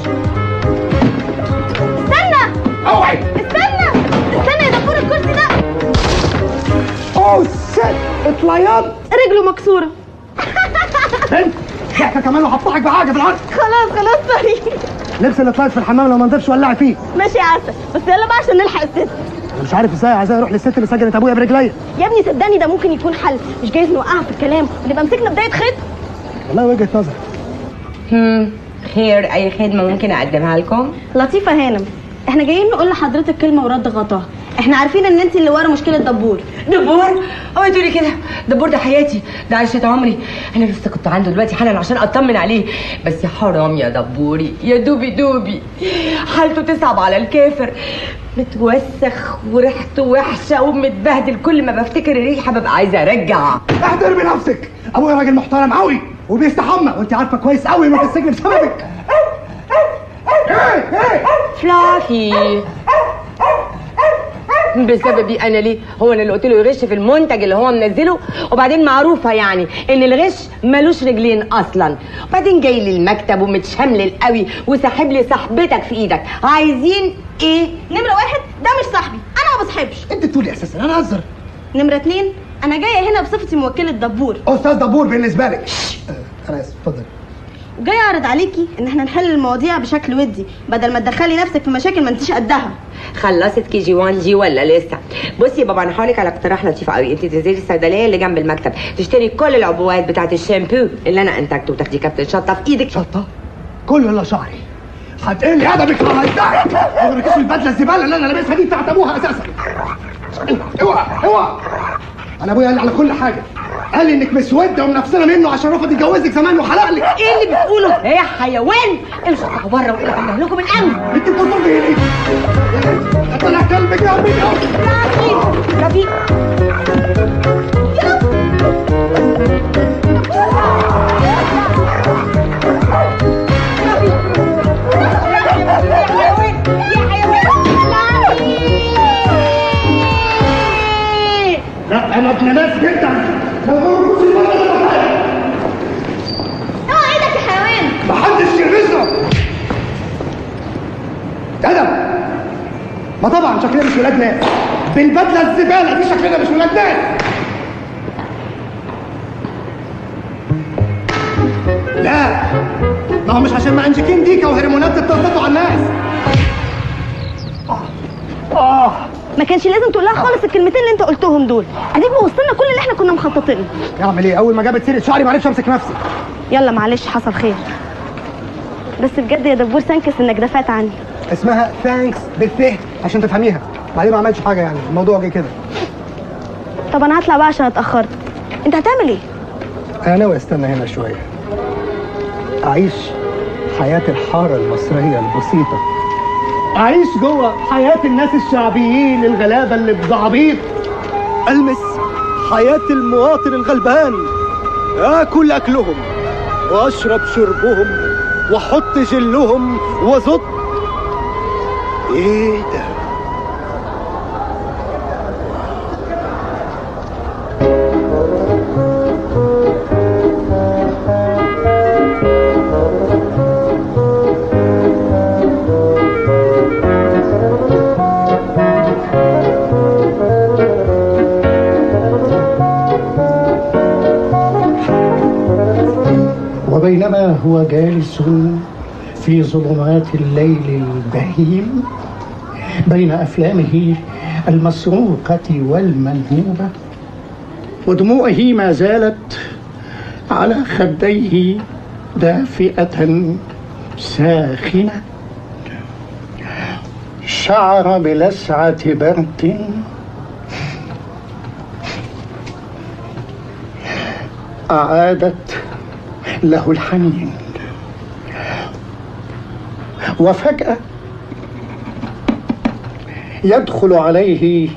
استنى اوعي استنى استنى يا دكتور الكرسي ده اوه شت اطلعيات رجله مكسوره بنت ضحكه كمان وهطلعك بحاجه في الارض خلاص خلاص سوري لبس اللي طلعت في الحمام لو ما نضيفش ولعي فيه ماشي يا عسل بس يلا بقى عشان نلحق الست انا مش عارف ازاي عايزاه يروح للست اللي سجنت ابويا برجليا يا ابني صدقني ده ممكن يكون حل مش جايز نوقعها في الكلام ونبقى مسكنا بدايه خيط والله وجهه نظر هم خير اي خدمه ممكن اقدمها لكم لطيفه هانم احنا جايين نقول لحضرتك كلمه ورد غطاها احنا عارفين ان انت اللي ورا مشكله دبور دبور اوعي تقولي كده دبور ده حياتي ده عيشه عمري انا لسه كنت عنده دلوقتي حالا عشان اطمن عليه بس يا حرام يا دبوري يا دوبي دوبي حالته تصعب على الكافر متوسخ وريحته وحشه ومتبهدل كل ما بفتكر الريحه ببقى عايزه ارجع احضر بنفسك ابويا راجل محترم قوي وبيستحمى وانت عارفه كويس قوي انه في السجن بسببك ايه ايه فلافي بسببي انا ليه هو انا اللي قلت له يغش في المنتج اللي هو منزله وبعدين معروفه يعني ان الغش ملوش رجلين اصلا وبعدين جاي لي المكتب ومتشملل قوي وساحب لي صاحبتك في ايدك عايزين ايه نمره واحد ده مش صاحبي انا ما بصحبش انت تقولي اساسا انا هزر نمره اتنين انا جايه هنا بصفتي موكله دبور استاذ دبور بالنسبه لك آه، انا اسف اتفضل وجاي اعرض عليكي ان احنا نحل المواضيع بشكل ودي بدل ما تدخلي نفسك في مشاكل ما انتيش قدها خلصت كي جي 1 جي ولا لسه بصي يا بابا انا هقولك على اقتراح لطيف قوي انت تنزلي الصيدليه اللي جنب المكتب تشتري كل العبوات بتاعت الشامبو اللي انا انتجته وتاخدي كابتن شطه في ايدك شطه كله الا شعري هتقلي ادبك ههزقك ما وريكيش البدله الزباله اللي انا لابسها دي بتاعت ابوها اساسا اوعى اوعى انا ابويا قال لي على كل حاجه قال لي انك مسوده ومنفسنا منه عشان رفض يتجوزك زمان وحلق لك ايه اللي بتقوله ايه يا حيوان امشوا اطلعوا بره ولا افتح لكم الامن انت بتصل ايه طلع كلبك يا ابني رفيق لا انا ابن ناس جدا اوعى ايدك يا حيوان محدش يلمسنا ادم ما طبعا شكلنا مش ولاد ناس بالبدله الزباله دي شكلنا مش ولاد ناس لا ما هو مش عشان ما انجكين ديكا وهرمونات بتنططوا على الناس اه ما كانش لازم تقول لها خالص الكلمتين اللي انت قلتهم دول اديك بوظت لنا كل اللي احنا كنا مخططينه اعمل ايه اول ما جابت سيره شعري ما عرفتش امسك نفسي يلا معلش حصل خير بس بجد يا دبور سانكس انك دفعت عني اسمها ثانكس بالث عشان تفهميها بعدين ما عملتش حاجه يعني الموضوع جه كده طب انا هطلع بقى عشان اتاخرت انت هتعمل ايه انا ناوي استنى هنا شويه اعيش حياه الحاره المصريه البسيطه اعيش جوه حياه الناس الشعبيين الغلابه اللي بزعبيط المس حياه المواطن الغلبان اكل اكلهم واشرب شربهم واحط جلهم وزط ايه ده وبينما هو جالس في ظلمات الليل البهيم بين أفلامه المسروقة والملهوبة ودموعه ما زالت على خديه دافئة ساخنة شعر بلسعة برد أعادت له الحنين وفجأة يدخل عليه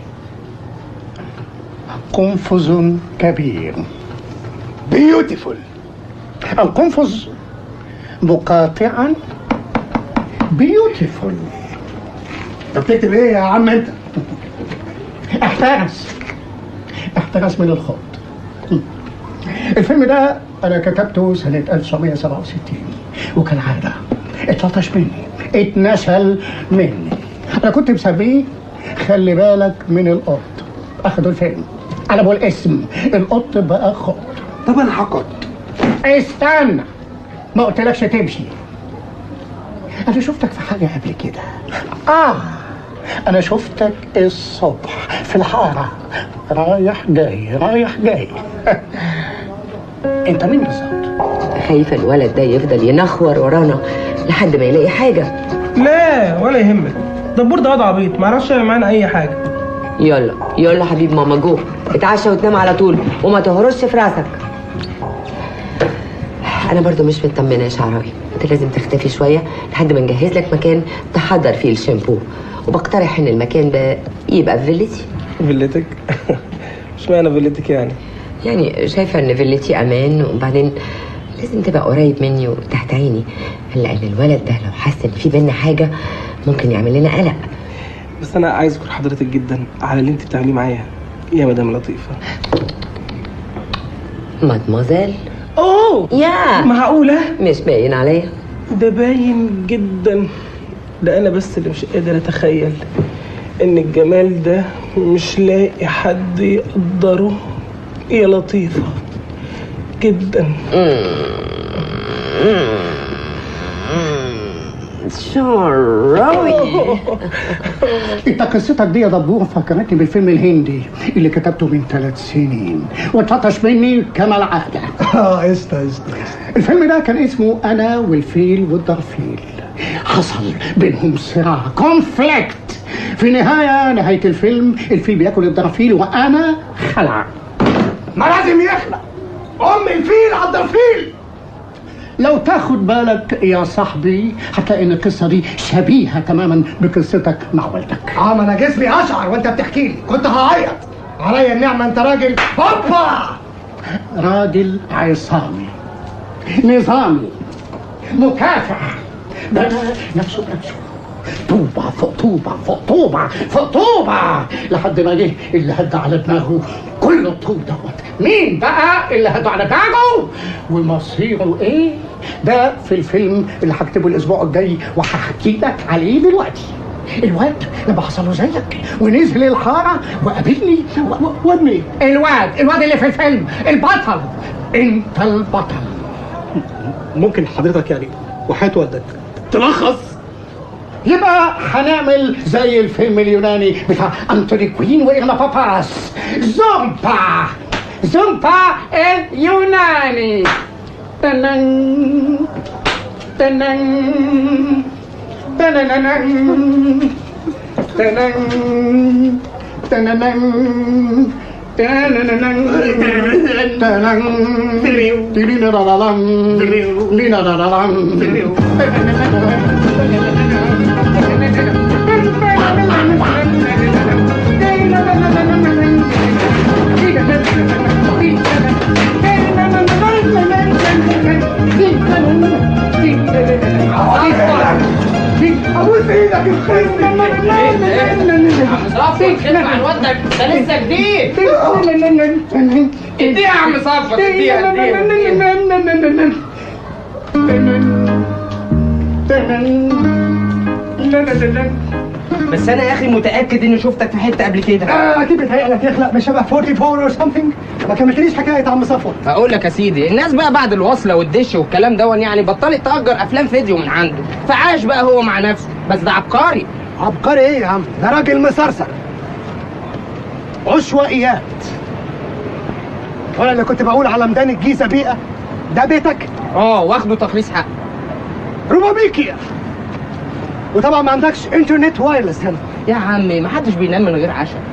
قنفذ كبير بيوتيفول القنفذ مقاطعا بيوتيفول طب بتكتب ايه يا عم انت احترس احترس من الخوض الفيلم ده انا كتبته سنة 1967 وكالعادة اتلطش مني اتنسل مني انا كنت مسميه خلي بالك من القط اخدوا الفيلم قلبوا الاسم القط بقى خط طب انا هقط استنى ما قلتلكش تمشي انا شفتك في حاجة قبل كده اه انا شفتك الصبح في الحارة رايح جاي رايح جاي انت مين بالظبط خايفه الولد ده يفضل ينخور ورانا لحد ما يلاقي حاجه لا ولا يهمك دبور ده واد عبيط ما يعرفش يعمل معانا اي حاجه يلا يلا حبيب ماما جو اتعشى وتنام على طول وما تهرش في راسك انا برضو مش مطمنه يا شعراوي انت لازم تختفي شويه لحد ما نجهز لك مكان تحضر فيه الشامبو وبقترح ان المكان ده يبقى في فيلتي فيلتك مش معنى فيلتك يعني يعني شايفه ان فيلتي امان وبعدين لازم تبقى قريب مني وتحت عيني لان الولد ده لو حس ان في بينا حاجه ممكن يعمل لنا قلق بس انا عايز اشكر حضرتك جدا على اللي انت بتعمليه معايا يا مدام لطيفه مادموزيل اوه يا معقوله مش باين عليا ده باين جدا ده انا بس اللي مش قادر اتخيل ان الجمال ده مش لاقي حد يقدره يا لطيفه جدا شراوي انت قصتك دي يا دبور فكرتني بالفيلم الهندي اللي كتبته من ثلاث سنين واتلطش مني كما العاده اه قشطه قشطه الفيلم ده كان اسمه انا والفيل والدرفيل حصل بينهم صراع كونفليكت في نهاية نهاية الفيلم الفيل بياكل الدرفيل وانا خلع ما لازم يخلع ام الفيل على الدرفيل لو تاخد بالك يا صاحبي هتلاقي ان القصه دي شبيهه تماما بقصتك مع والدك اه ما انا جسمي اشعر وانت بتحكي لي كنت هعيط عليا النعمه انت راجل هوبا راجل عصامي نظامي مكافح بنى نفسه بنفسه طوبة فوق طوبة فوق طوبة فوق طوبة لحد ما جه اللي هد على دماغه كل الطوب دوت مين بقى اللي هد على دماغه ومصيره ايه ده في الفيلم اللي هكتبه الاسبوع الجاي وهحكي لك عليه دلوقتي الواد لما حصل له زيك ونزل الحارة وقابلني و- و- واد مين؟ الواد الواد اللي في الفيلم البطل انت البطل ممكن حضرتك يعني وحياة والدك تلخص يبقى هنعمل زي الفيلم اليوناني بتاع انتوني كوين واغنا باباس زومبا زومبا اليوناني تنن تنن تننن تنن تننن ابوس ايدك عم صفوت خدمة على الواد ده ده لسه جديد اديها يا عم صفوت اديها اديها بس انا يا اخي متاكد اني شفتك في حته قبل كده آه اكيد بيتهيألك يخلق بشبه 44 or something ما كملتليش حكايه عم صفوت اقول لك يا سيدي الناس بقى بعد الوصله والدش والكلام دون يعني بطلت تأجر افلام فيديو من عنده فعاش بقى هو مع نفسه بس ده عبقري عبقري ايه يا عم ده راجل مسرسر عشوائيات وانا اللي كنت بقول على ميدان الجيزه بيئه ده بيتك اه واخده تخليص حق روبابيكيا وطبعا ما عندكش انترنت وايرلس هنا يا عمي ما حدش بينام من غير عشاء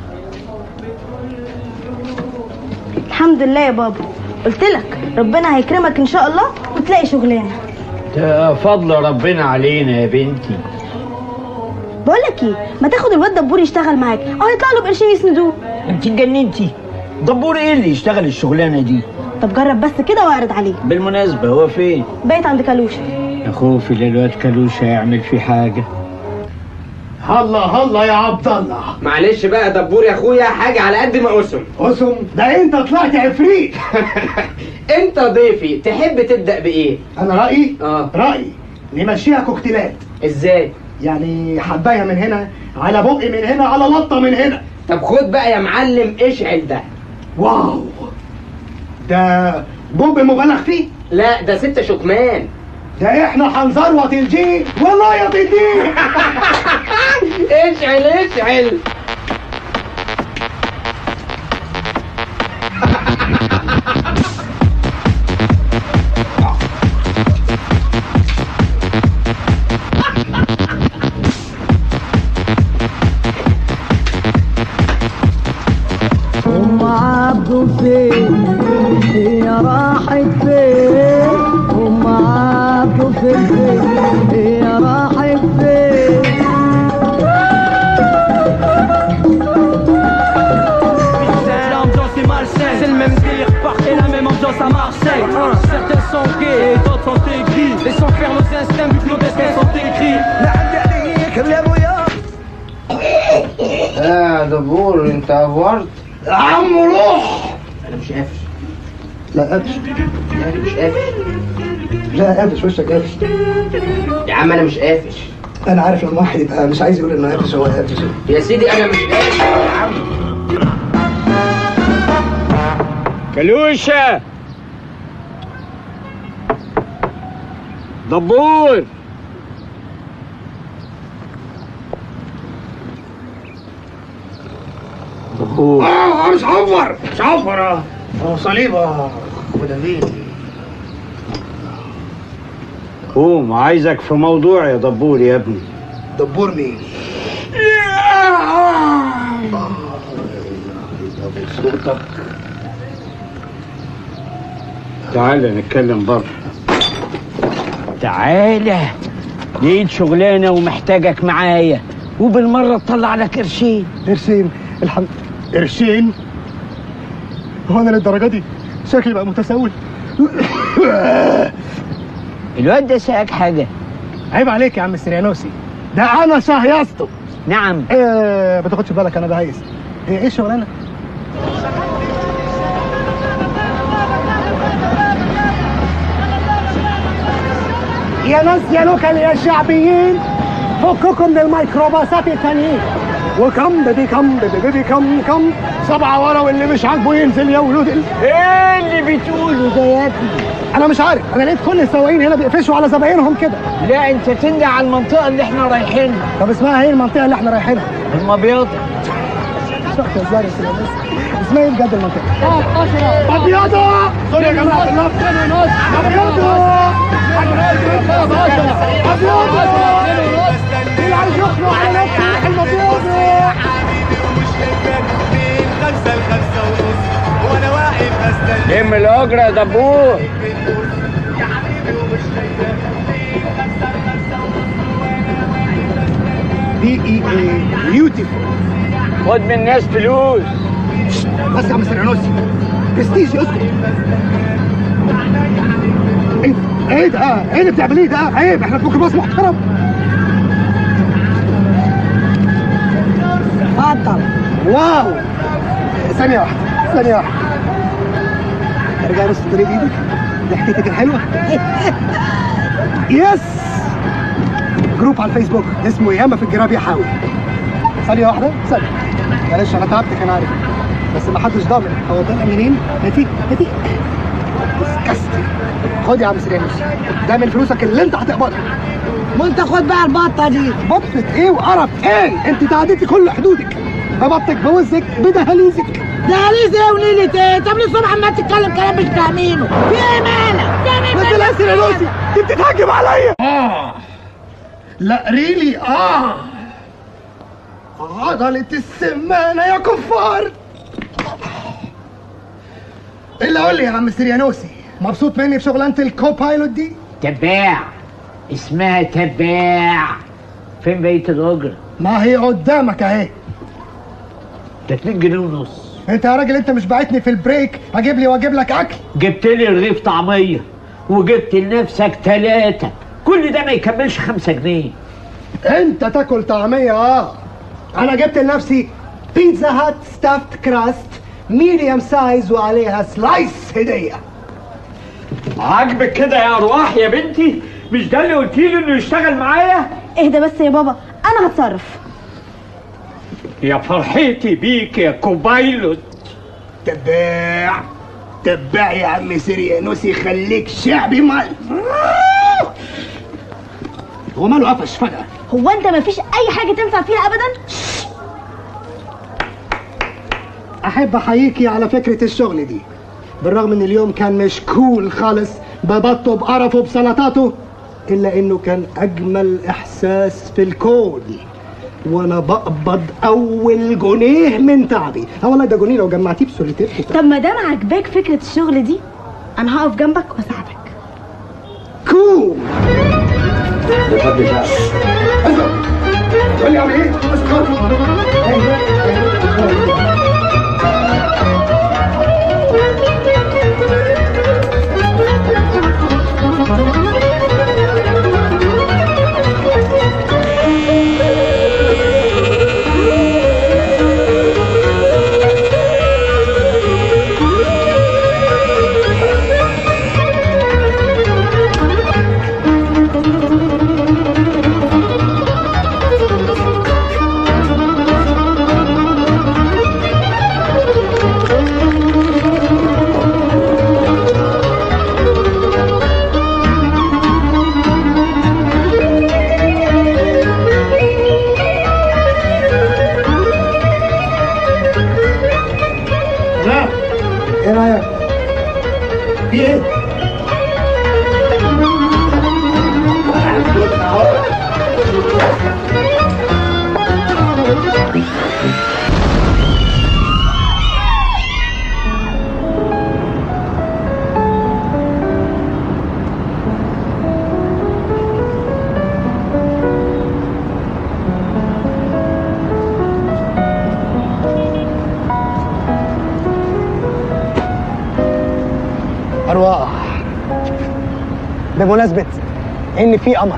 الحمد لله يا بابا قلت لك ربنا هيكرمك ان شاء الله وتلاقي شغلانه ده فضل ربنا علينا يا بنتي بقول لك ايه ما تاخد الواد دبور يشتغل معاك اه هيطلع له بقرشين يسندوه انت اتجننتي دبور ايه اللي يشتغل الشغلانه دي طب جرب بس كده واعرض عليه بالمناسبه هو فين بايت عند كالوشه يا خوفي للواد كالوش هيعمل فيه حاجه هلا هلا يا عبد الله معلش بقى دبور يا اخويا حاجه على قد ما قسم قسم ده انت طلعت عفريت انت ضيفي تحب تبدا بايه انا رايي اه رايي نمشيها كوكتيلات ازاي يعني حبايه من هنا على بقي من هنا على لطه من هنا طب خد بقى يا معلم اشعل ده واو ده بوب مبالغ فيه لا ده ستة شكمان ده احنا هنزروط الجيل والله يا الدين اشعل اشعل ام عبده فين هي راحت فين ام عبده فين هي راحت فين L'ambiance est malsaine, c'est le même délire partout et la même ambiance à Marseille. Hein, Certains sont gays et d'autres sont aigris. Laissons faire nos instincts vu que nos destins sont écrits. يا دبور انت افورت يا عم روح انا مش قافش لا قافش انا مش قافش لا قافش وشك قافش يا عم انا مش قافش انا عارف لما واحد يبقى مش عايز يقول انه قافش هو قافش يا سيدي انا مش قافش يا عم كلوشه دبور اه اه مش عفر مش عفر اه اه صليبه ودافيد قوم عايزك في موضوع يا دبور يا ابني دبور مين؟ صوتك تعالى نتكلم بره تعالى لقيت شغلانه ومحتاجك معايا وبالمره تطلع لك قرشين قرشين الحمد قرشين هو انا للدرجه دي شكلي بقى متسول الواد ده ساك حاجه عيب عليك يا عم السريانوسي ده انا شهيصته نعم ايه ما تاخدش بالك انا بهيس هي ايه الشغلانه يا ناس يا لوكال يا شعبيين فككم من الميكروباصات التانيين وكم بيبي كم بيبي بيبي كم كم سبعة ورا واللي مش عاجبه ينزل يا ولود ال... ايه اللي بتقوله ده يا ابني انا مش عارف انا لقيت كل السواقين هنا بيقفشوا على زباينهم كده لا انت تندى على المنطقه اللي احنا رايحينها طب اسمها ايه المنطقه اللي احنا رايحينها المبيض شفت ازاي يا سيدي اسمها ايه بجد المنطقه ابيضه سوري يا جماعه الله ابيضه ابيضه اللي عايز يخلق على نفسه المبيضه خمسة لخمسة ونص وانا واقف بستنى لم الاجره يا دبور بي اي اي بيوتيفول خد من الناس فلوس بس يا عم سريانوسي برستيجي اسكت ايه ايه ده ايه اللي بتعمليه ده عيب احنا في ميكروباص محترم اتفضل واو ثانية واحدة ثانية واحدة ارجع بس الطريق بايدك ضحكتك الحلوة يس جروب على الفيسبوك اسمه ياما في الجراب يحاول ثانية واحدة ثانية معلش انا تعبتك انا عارف بس ما حدش ضامن هو طالع منين هاتي هاتي ديسكاستنج خد يا عم سيريانوس ده من فلوسك اللي انت هتقبضها ما انت خد بقى البطه دي بطه ايه وقرف ايه انت تعديتي كل حدودك ببطك بوزك بدهاليزك دهاليز ايه ونيلة ايه؟ طب ليه الصبح عمال تتكلم كلام مش فاهمينه؟ في ايه مالك؟ بس لا سيريانوسي دي بتتهجم عليا اه لا ريلي اه عضلة السمانة يا كفار الا قول لي يا عم سيريانوسي مبسوط مني في شغلانة الكوبايلوت دي؟ تباع اسمها تباع فين بقيه الاجره ما هي قدامك اهي ده 2 جنيه ونص انت يا راجل انت مش باعتني في البريك اجيب لي واجيب لك اكل جبت لي رغيف طعميه وجبت لنفسك ثلاثه كل ده ما يكملش خمسة جنيه انت تاكل طعمية اه انا جبت لنفسي بيتزا هات ستافت كراست ميديوم سايز وعليها سلايس هدية عاجبك كده يا ارواح يا بنتي مش ده اللي قلت لي انه يشتغل معايا اهدى بس يا بابا انا هتصرف يا فرحتي بيك يا كوبايلوت تباع تباع يا عم سيريانوسي خليك شعبي مال هو ماله قفش فجأة هو انت مفيش اي حاجه تنفع فيها ابدا احب احييكي على فكرة الشغل دي بالرغم ان اليوم كان مش كول خالص ببطه بقرفه بسلطاته الا انه كان اجمل احساس في الكون وانا بقبض اول جنيه من تعبي اه والله ده جنيه لو جمعتيه بسوليتير طب ما دام عاجباك فكره الشغل دي انا هقف جنبك واساعدك كول ده الحد بتاعك تقول لي اعمل ايه؟ اسكت سلام ايه رايك؟ في ايه؟ أرواح بمناسبة إن في قمر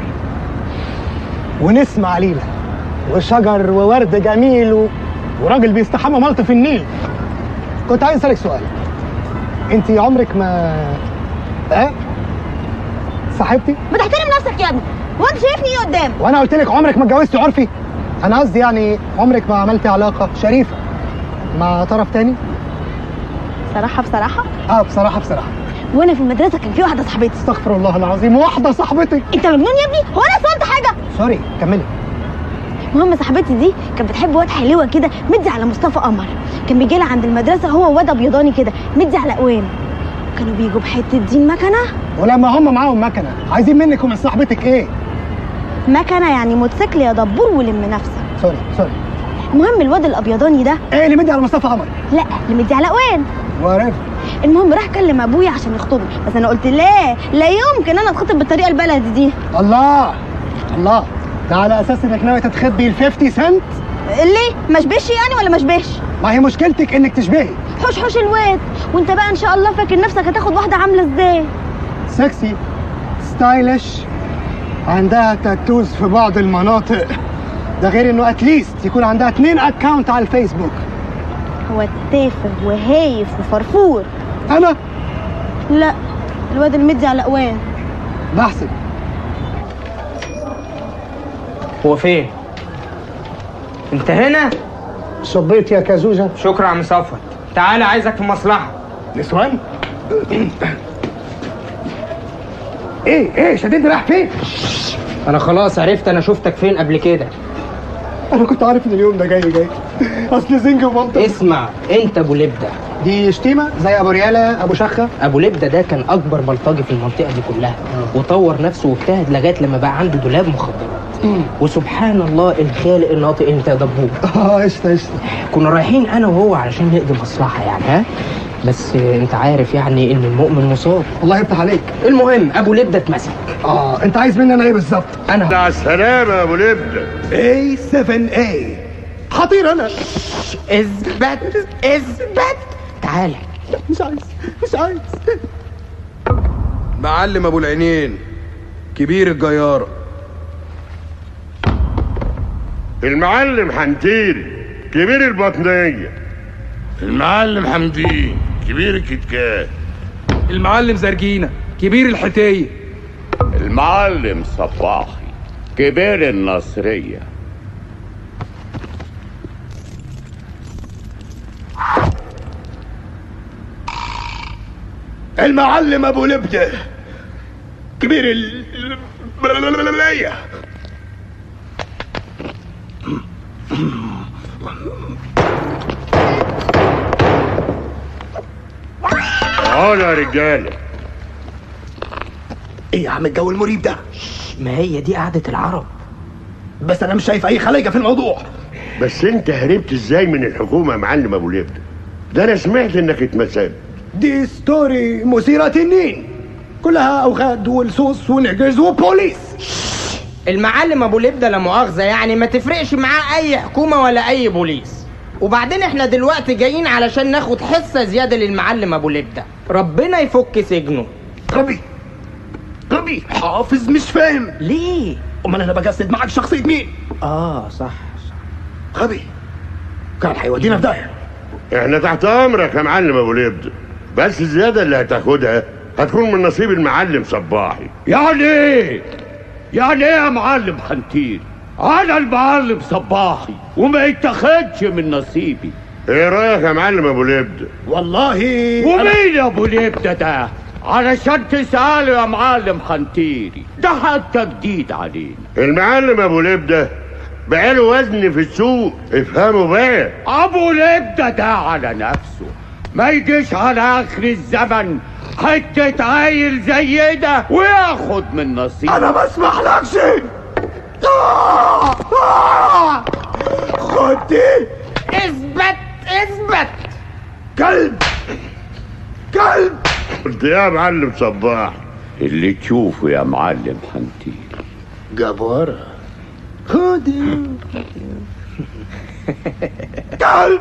ونسمة عليلة وشجر وورد جميل و... وراجل بيستحمى ملط في النيل كنت عايز أسألك سؤال أنت عمرك ما أه؟ صاحبتي؟ ما تحترم نفسك يا ابني وانت شايفني ايه قدام وأنا قلت لك عمرك ما اتجوزتي عرفي؟ أنا قصدي يعني عمرك ما عملتي علاقة شريفة مع طرف تاني؟ صراحه بصراحه اه بصراحة بصراحة وانا في المدرسه كان في واحده صاحبتي استغفر الله العظيم واحدة صاحبتك انت مجنون يا ابني هو انا سألت حاجه سوري كملي المهم صاحبتي دي كانت بتحب واد حلوه كده مدي على مصطفى قمر كان بيجي لها عند المدرسه هو واد ابيضاني كده مدي على قوان كانوا بيجوا بحته دين مكنه ولما هم معاهم مكنة عايزين منك ومن صاحبتك إيه؟ مكنه يعني موتوسيكل يا دبور ولم نفسك سوري سوري المهم الواد الابيضاني ده ايه اللي مدي على مصطفى قمر لا اللي مدي على قوان وعرفت المهم راح كلم ابويا عشان يخطبني بس انا قلت لا لا يمكن انا اتخطب بالطريقه البلدي دي الله الله ده على اساس انك ناوي تتخبي ال 50 سنت ليه مشبهش يعني ولا مشبهش ما هي مشكلتك انك تشبهي حوش حوش الواد وانت بقى ان شاء الله فاكر نفسك هتاخد واحده عامله ازاي سكسي ستايلش عندها تاتوز في بعض المناطق ده غير انه اتليست يكون عندها اتنين اكونت على الفيسبوك هو تافه وهايف وفرفور انا لا الواد اللي مدي على قوان بحسب هو فين؟ انت هنا؟ صبيت يا كازوزة شكرا يا عم صفوت تعالى عايزك في مصلحة نسوان ايه ايه شديد رايح فين؟ انا خلاص عرفت انا شفتك فين قبل كده انا كنت عارف ان اليوم ده جاي جاي اصل زنج ومنطق اسمع انت ابو لبده دي شتيمه زي ابو رياله ابو شخه ابو لبده ده كان اكبر بلطجي في المنطقه دي كلها وطور نفسه واجتهد لغايه لما بقى عنده دولاب مخدرات وسبحان الله الخالق الناطق انت يا دبور اه قشطه قشطه كنا رايحين انا وهو علشان نقضي مصلحه يعني ها بس انت عارف يعني ان المؤمن مصاب الله يفتح عليك المهم ابو لبده اتمسك اه انت عايز مني انا ايه بالظبط انا مع السلامه يا ابو لبده اي 7 اي خطير انا اثبت اثبت تعالى مش عايز مش عايز معلم ابو العينين كبير الجيارة المعلم حنتيري كبير البطنيه المعلم حمدين كبير الكتكات المعلم زرجينة كبير الحتية المعلم صباحي كبير النصرية المعلم ابو لبده كبير ال تعالوا يا رجاله ايه يا عم الجو المريب ده ما هي دي قعده العرب بس انا مش شايف اي خلايجه في الموضوع بس انت هربت ازاي من الحكومه يا معلم ابو لبده ده انا سمعت انك اتمثلت دي ستوري مثيرة تنين كلها اوغاد والسوس ونعجز وبوليس المعلم ابو لبده لا مؤاخذه يعني ما تفرقش معاه اي حكومه ولا اي بوليس وبعدين احنا دلوقتي جايين علشان ناخد حصه زياده للمعلم ابو لبده ربنا يفك سجنه غبي غبي حافظ مش فاهم ليه امال انا بجسد معاك شخصيه مين اه صح غبي كان هيودينا في داهيه احنا تحت امرك يا معلم ابو لبده بس الزياده اللي هتاخدها هتكون من نصيب المعلم صباحي يعني ايه؟ يعني ايه يا معلم حنتير؟ انا المعلم صباحي وما يتاخدش من نصيبي ايه رايك يا معلم ابو لبده والله ومين يا ابو لبده ده؟ علشان تسأله يا معلم حنتيري ده حتى جديد علينا المعلم ابو لبده بقاله وزن في السوق افهموا بقى ابو لبده ده على نفسه ما يجيش على اخر الزمن حتة عيل زي ده وياخد من نصيبه انا ما اسمحلكش آه! آه! خد دي اثبت اثبت كلب كلب قلت يا معلم صباح اللي تشوفه يا معلم حنتير جبارة خد كلب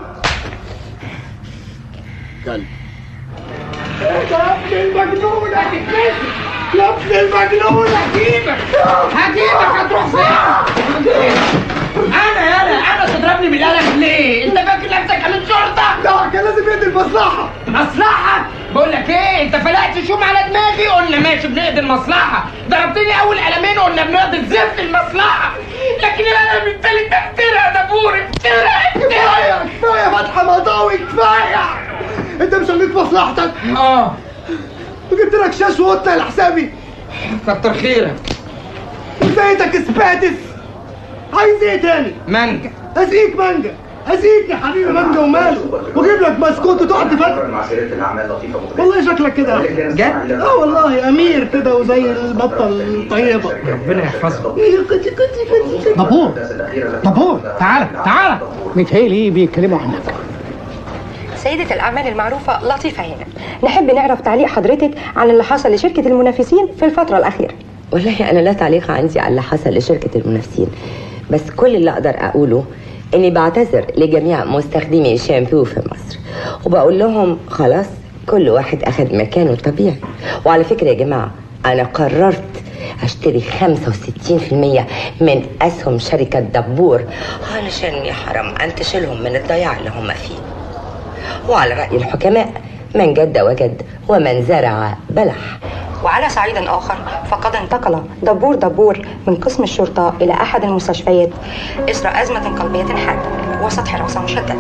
كلب يا ابن المجنون هتتكسر يا ابن المجنون هجيبك هجيبك هتروح فين؟ انا انا انا تضربني بالقلم ليه؟ انت فاكر نفسك امين شرطه؟ لا كان لازم يدي المصلحة مصلحة؟ بقول لك ايه انت فلقت شوم على دماغي قلنا ماشي بنقضي المصلحة ضربتني اول قلمين قلنا بنقضي الزفت المصلحة لكن القلم التالت ده افترى يا دبور افترى كفاية افترى كفاية فتحة مضاوي كفاية انت مش عملت مصلحتك اه وجبت لك شاش وقطة لحسابي كتر خيرك وزيتك اسباتس عايز ايه تاني؟ مانجا ازيك مانجا ازيك يا حبيبي مانجا وماله واجيب لك بسكوت وتقعد تفتح مع سيرة الأعمال لطيفة مقبلة والله شكلك كده جد؟ اه والله امير كده وزي البطه الطيبه ربنا يحفظك كنت كنت كنت دبور دبور تعالى تعالى متهيألي بيتكلموا عنك سيدة الأعمال المعروفة لطيفة هنا نحب نعرف تعليق حضرتك عن اللي حصل لشركة المنافسين في الفترة الأخيرة والله أنا لا تعليق عندي على اللي حصل لشركة المنافسين بس كل اللي أقدر أقوله إني بعتذر لجميع مستخدمي الشامبو في مصر وبقول لهم خلاص كل واحد أخذ مكانه الطبيعي وعلى فكرة يا جماعة أنا قررت أشتري 65% من أسهم شركة دبور علشان يا حرام أنتشلهم من الضياع اللي هم فيه وعلى رأي الحكماء من جد وجد ومن زرع بلح وعلى صعيد آخر فقد انتقل دبور دبور من قسم الشرطة إلى أحد المستشفيات إثر أزمة قلبية حادة وسط حراسة مشددة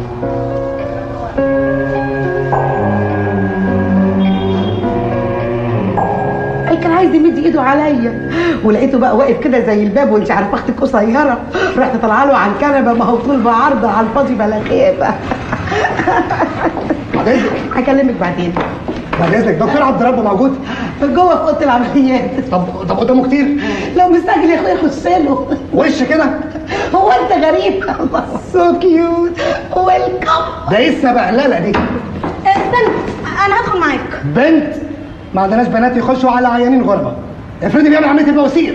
اي كان عايز يمد ايده عليا ولقيته بقى واقف كده زي الباب وانت عارفه اختك قصيره رحت طالعه له على الكنبه ما هو طول بعرض على الفاضي بلا خيبه هكلمك بعدين بعد اذنك دكتور عبد الرب موجود جوه في اوضه العمليات طب طب قدامه كتير لو مستعجل يا اخويا خش له وش كده هو انت غريب سو كيوت ويلكم ده ايه السبقلله دي استنى انا هدخل معاك بنت ما عندناش بنات يخشوا على عيانين غربه افرضي بيعمل عمليه البواسير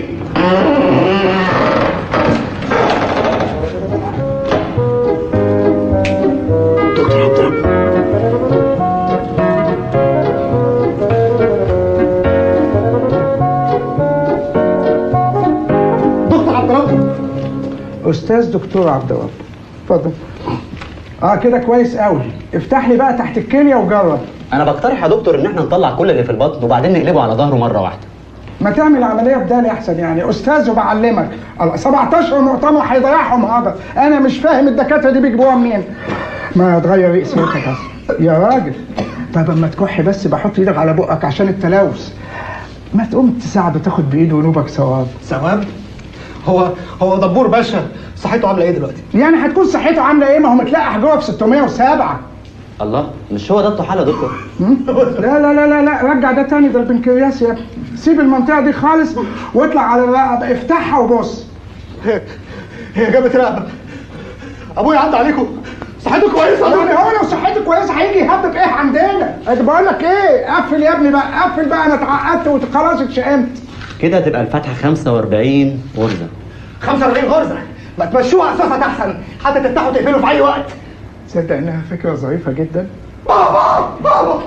دكتور عبد الرب دكتور عبد الرب استاذ دكتور عبد الرب اتفضل اه كده كويس قوي افتح لي بقى تحت الكليه وجرب انا بقترح يا دكتور ان احنا نطلع كل اللي في البطن وبعدين نقلبه على ظهره مره واحده ما تعمل عمليه بدالي احسن يعني استاذ وبعلمك الله 17 مؤتمر هيضيعهم هذا انا مش فاهم الدكاتره دي بيجيبوها منين ما تغير رئيسيتك بس يا راجل طب اما تكح بس بحط ايدك على بقك عشان التلوث ما تقوم تساعده تاخد بايده ونوبك ثواب ثواب هو هو دبور باشا صحته عامله ايه دلوقتي يعني هتكون صحته عامله ايه ما هو متلقح جوه في 607 الله مش هو ده الطحال يا دكتور هم؟ لا لا لا لا لا رجع ده تاني ده البنكرياس يا ابني سيب المنطقه دي خالص واطلع على الرقبه افتحها وبص هي جابت رقبه ابويا عدى عليكم صحته كويسه يعني هو لو صحته كويسه هيجي يهبب ايه عندنا انا بقول لك ايه قفل يا ابني بقى قفل بقى انا اتعقدت وخلاص اتشائمت كده هتبقى الفتحه 45 غرزه 45 غرزه ما تمشوها اساسا احسن حتى تفتحوا تقفلوا في اي وقت تصدق انها فكره ظريفه جدا بابا بابا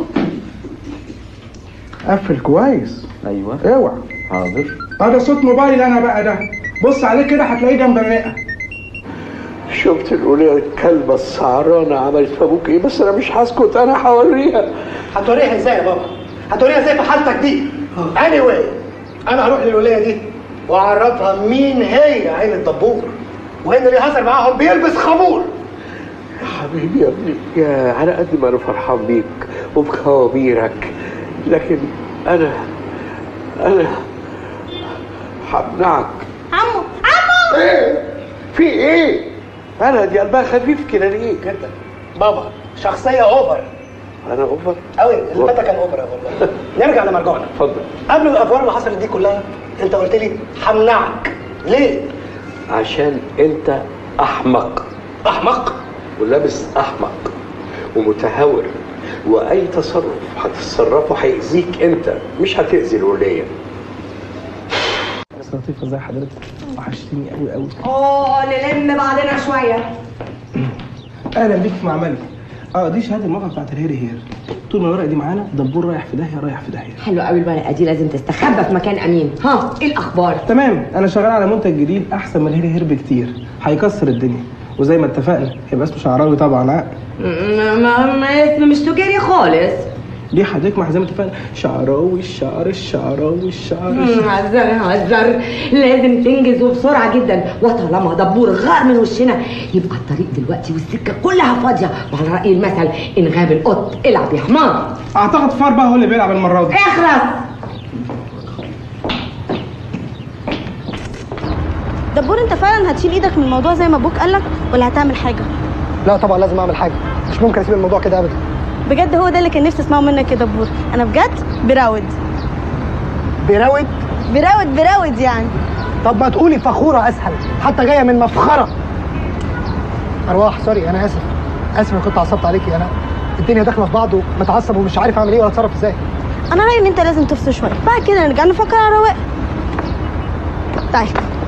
قفل كويس ايوه اوعى حاضر اه ده صوت موبايل انا بقى ده بص عليه كده هتلاقيه جنب الرئه شفت الولية الكلبة السعرانة عملت في ابوك ايه بس انا مش هسكت انا هوريها هتوريها ازاي يا بابا هتوريها ازاي في حالتك دي اني anyway, انا هروح للوليه دي واعرفها مين هي عين الدبور وان اللي حصل معاهم بيلبس خمور يا حبيبي يا ابني يا على قد ما انا فرحان بيك وبخوابيرك لكن انا انا همنعك عمو عمو ايه في ايه انا دي قلبها خفيف كده ليه جدا بابا شخصيه اوفر انا اوفر قوي اللي فات كان اوبرا والله نرجع لمرجوعنا اتفضل قبل الافوار اللي حصلت دي كلها انت قلت لي همنعك ليه؟ عشان انت احمق احمق ولابس احمق ومتهور واي تصرف هتتصرفه هيأذيك انت مش هتأذي الولية بس لطيفه ازي حضرتك وحشتني قوي قوي اه نلم بعضنا شويه اهلا بيك في معملي اه دي شهاده الموقع بتاعت الهيري هير طول ما الورقه دي معانا دبور رايح في داهيه رايح في داهيه حلو قوي الورقه دي لازم تستخبى في مكان امين ها ايه الاخبار تمام انا شغال على منتج جديد احسن من الهيري هير بكتير هيكسر الدنيا وزي ما اتفقنا هيبقى اسمه شعراوي طبعا ها ما, ما, ما اسم مش تجاري خالص ليه حضرتك ما زي ما اتفقنا شعراوي الشعر الشعراوي الشعر مم، الشعر هزر هزر لازم تنجز وبسرعه جدا وطالما دبور غار من وشنا يبقى الطريق دلوقتي والسكه كلها فاضيه وعلى راي المثل ان غاب القط العب يا حمار اعتقد فار بقى هو اللي بيلعب المره دي اخرس دبور انت فعلا هتشيل ايدك من الموضوع زي ما ابوك قالك ولا هتعمل حاجه لا طبعا لازم اعمل حاجه مش ممكن اسيب الموضوع كده ابدا بجد هو ده اللي كان نفسي اسمعه منك يا دبور انا بجد براود براود براود براود يعني طب ما تقولي فخوره اسهل حتى جايه من مفخره ارواح سوري انا اسف اسف إني كنت عصبت عليكي انا الدنيا داخله في بعض ومتعصب ومش عارف اعمل ايه ولا اتصرف ازاي انا رايي ان انت لازم تفصل شويه بعد كده نرجع نفكر على رواق طيب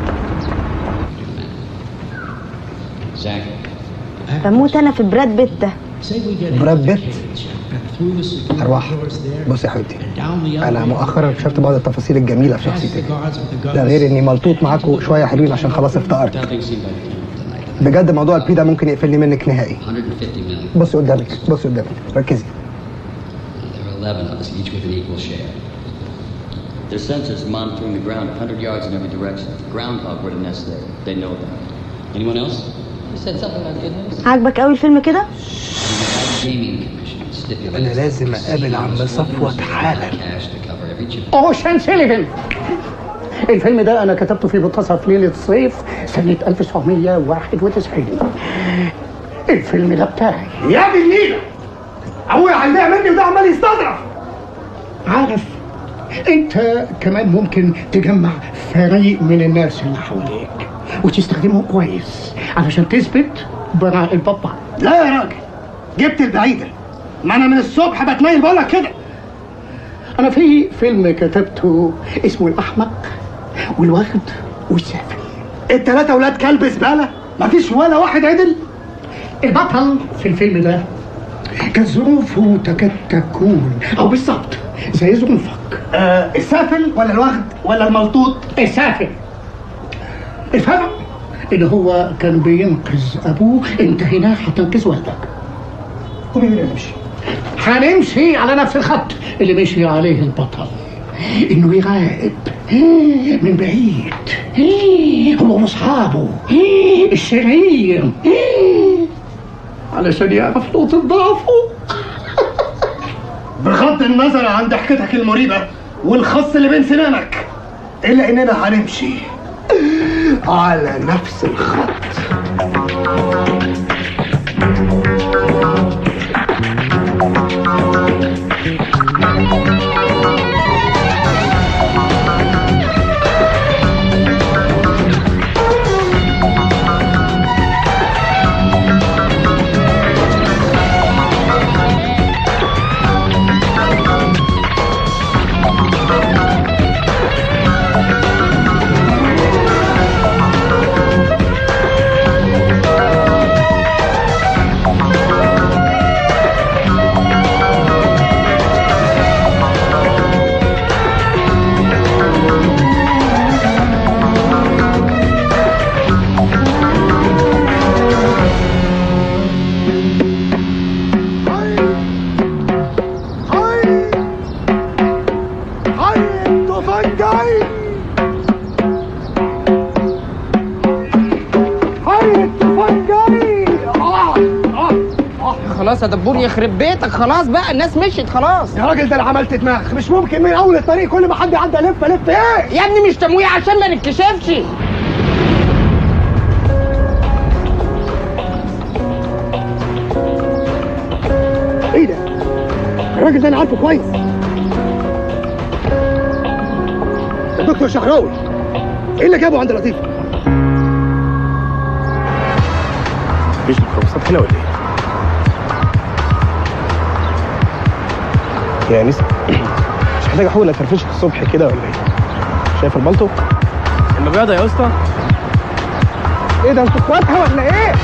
بموت انا في براد بيت ده براد بيت ارواح بصي يا حبيبتي انا مؤخرا اكتشفت بعض التفاصيل الجميله في شخصيتك ده غير اني ملطوط معاكوا شويه حلوين عشان خلاص افتقرت بجد موضوع البي ده ممكن يقفلني منك نهائي 150 million. بصي قدامك بصي قدامك ركزي There are 11 of us, each with an equal share. Their sensors monitoring the ground 100 yards in every direction. If the groundhog were to nest there, they know about it. Anyone else? You said something about good news? عاجبك قوي الفيلم كده The Gaming Commission stipulates انا لازم اقابل عم صفوت حالا cash to cover every chip. اوشن سيليفن الفيلم ده انا كتبته في منتصف ليله الصيف سنه 1991 الفيلم ده بتاعي يا ابن النيله ابويا علقها مني وده عمال يستظرف عارف انت كمان ممكن تجمع فريق من الناس اللي حواليك وتستخدمهم كويس علشان تثبت براء البابا لا يا راجل جبت البعيده ما انا من الصبح بتنيل بقول لك كده انا في فيلم كتبته اسمه الاحمق والواخد والسافل التلاتة ولاد كلب زبالة مفيش ولا واحد عدل البطل في الفيلم ده كانت ظروفه تكاد تكون او بالظبط زي ظروفك آه السافل ولا الواخد ولا الملطوط السافل الفرق ان هو كان بينقذ ابوه انت هنا هتنقذ والدك ومين نمشي هنمشي على نفس الخط اللي مشي عليه البطل انه يراقب من بعيد هو واصحابه الشرير علشان يعرف نقطة ضعفه بغض النظر عن ضحكتك المريبة والخص اللي بين سنانك إلا إننا هنمشي على نفس الخط خلاص يا دبور يخرب بيتك خلاص بقى الناس مشيت خلاص يا راجل ده انا عملت دماغ مش ممكن من اول الطريق كل ما حد يعدي الف الف ايه يا ابني مش تمويه عشان ما نتكشفش ايه ده الراجل ده انا عارفه كويس الدكتور شهراوي ايه اللي جابه عند لطيفه مفيش مخلصات هنا ولا ايه؟ يا نسا مش محتاج احاول افرفشك الصبح كده ولا ايه؟ شايف البلطو؟ المبيضة يا اسطى ايه ده انتوا اخواتها ولا ايه؟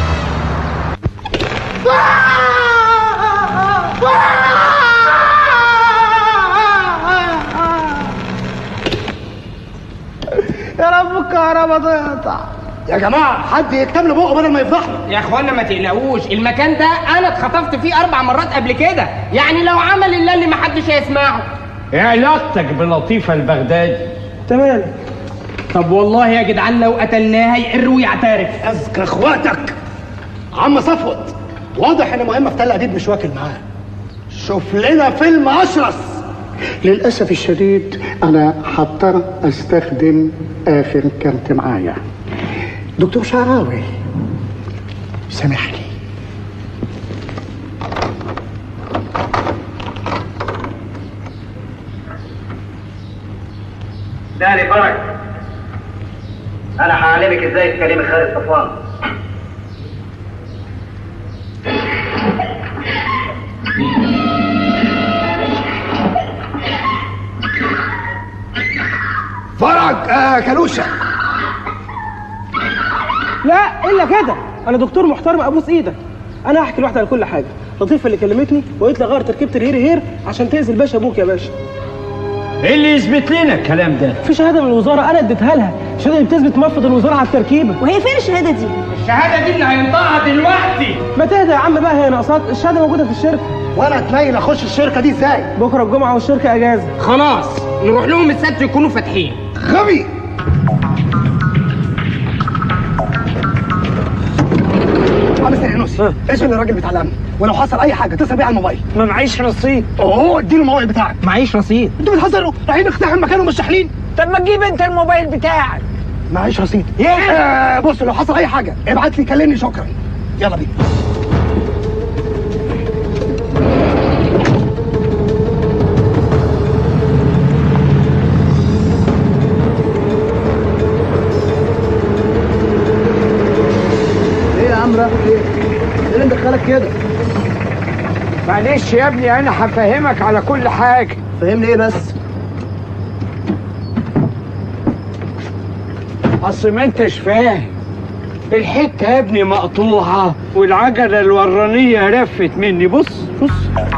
يا رب الكهرباء تقطع يا جماعه حد يكتب له بقه بدل ما يفضحنا يا اخوانا ما تقلقوش المكان ده انا اتخطفت فيه اربع مرات قبل كده يعني لو عمل اللي اللي محدش هيسمعه ايه علاقتك بلطيفه البغدادي تمام طب والله يا جدعان لو قتلناه هيقر ويعترف اذكى اخواتك عم صفوت واضح ان مهمه في تل ابيب مش واكل معاه شوف لنا فيلم اشرس للأسف الشديد أنا هضطر أستخدم آخر كارت معايا دكتور شعراوي سامحني داري فرج انا هعلمك ازاي تكلمي خالد صفوان فرج آه كلوشه لا الا كده انا دكتور محترم ابوس ايدك انا هحكي لوحدي على كل حاجه لطيفه اللي كلمتني وقالت لي غير تركيبه الهير هير عشان تاذي الباشا ابوك يا باشا ايه اللي يثبت لنا الكلام ده؟ في شهاده من الوزاره انا اديتها لها الشهاده اللي بتثبت موافقه الوزاره على التركيبه وهي فين الشهاده دي الشهاده دي اللي هينطقها دلوقتي ما تهدى يا عم بقى هي ناقصاك الشهاده موجوده في الشركه وانا اتنيل اخش الشركه دي ازاي بكره الجمعه والشركه اجازه خلاص نروح لهم السبت يكونوا فاتحين غبي عم سيرينوسي اسم الراجل بتاع الامن ولو حصل اي حاجه اتصل بيه على الموبايل ما معيش رصيد اوه اديله الموبايل بتاعك معيش رصيد انتوا بتهزروا رايحين نقتحم مكانه مش شاحنين طب ما تجيب انت الموبايل بتاعك معيش رصيد آه بص لو حصل اي حاجه ابعت لي كلمني شكرا يلا بينا ايه يا عم رايح ايه؟ ايه اللي مدخلك كده؟ معلش يا ابني انا هفهمك على كل حاجه فهمني ايه بس؟ اصل ما انتش فاهم الحته يا ابني مقطوعه والعجله الورانيه لفت مني بص بص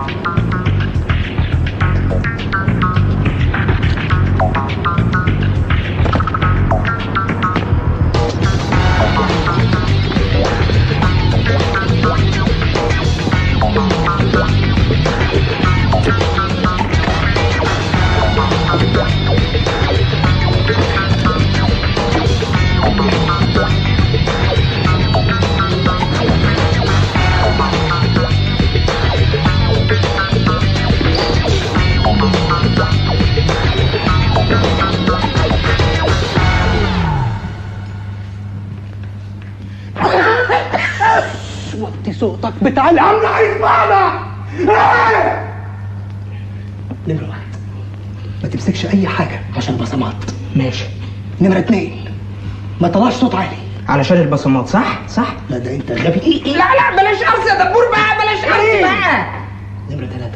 وطي صوتك بتاع الامن هيسمعنا إيه؟ نمرة واحد ما تمسكش أي حاجة عشان بصمات ماشي نمرة اتنين ما طلعش صوت عالي علشان البصمات صح صح لا ده أنت غبي لا لا بلاش قرص يا دبور بقى بلاش قرص إيه؟ بقى نمرة ثلاثة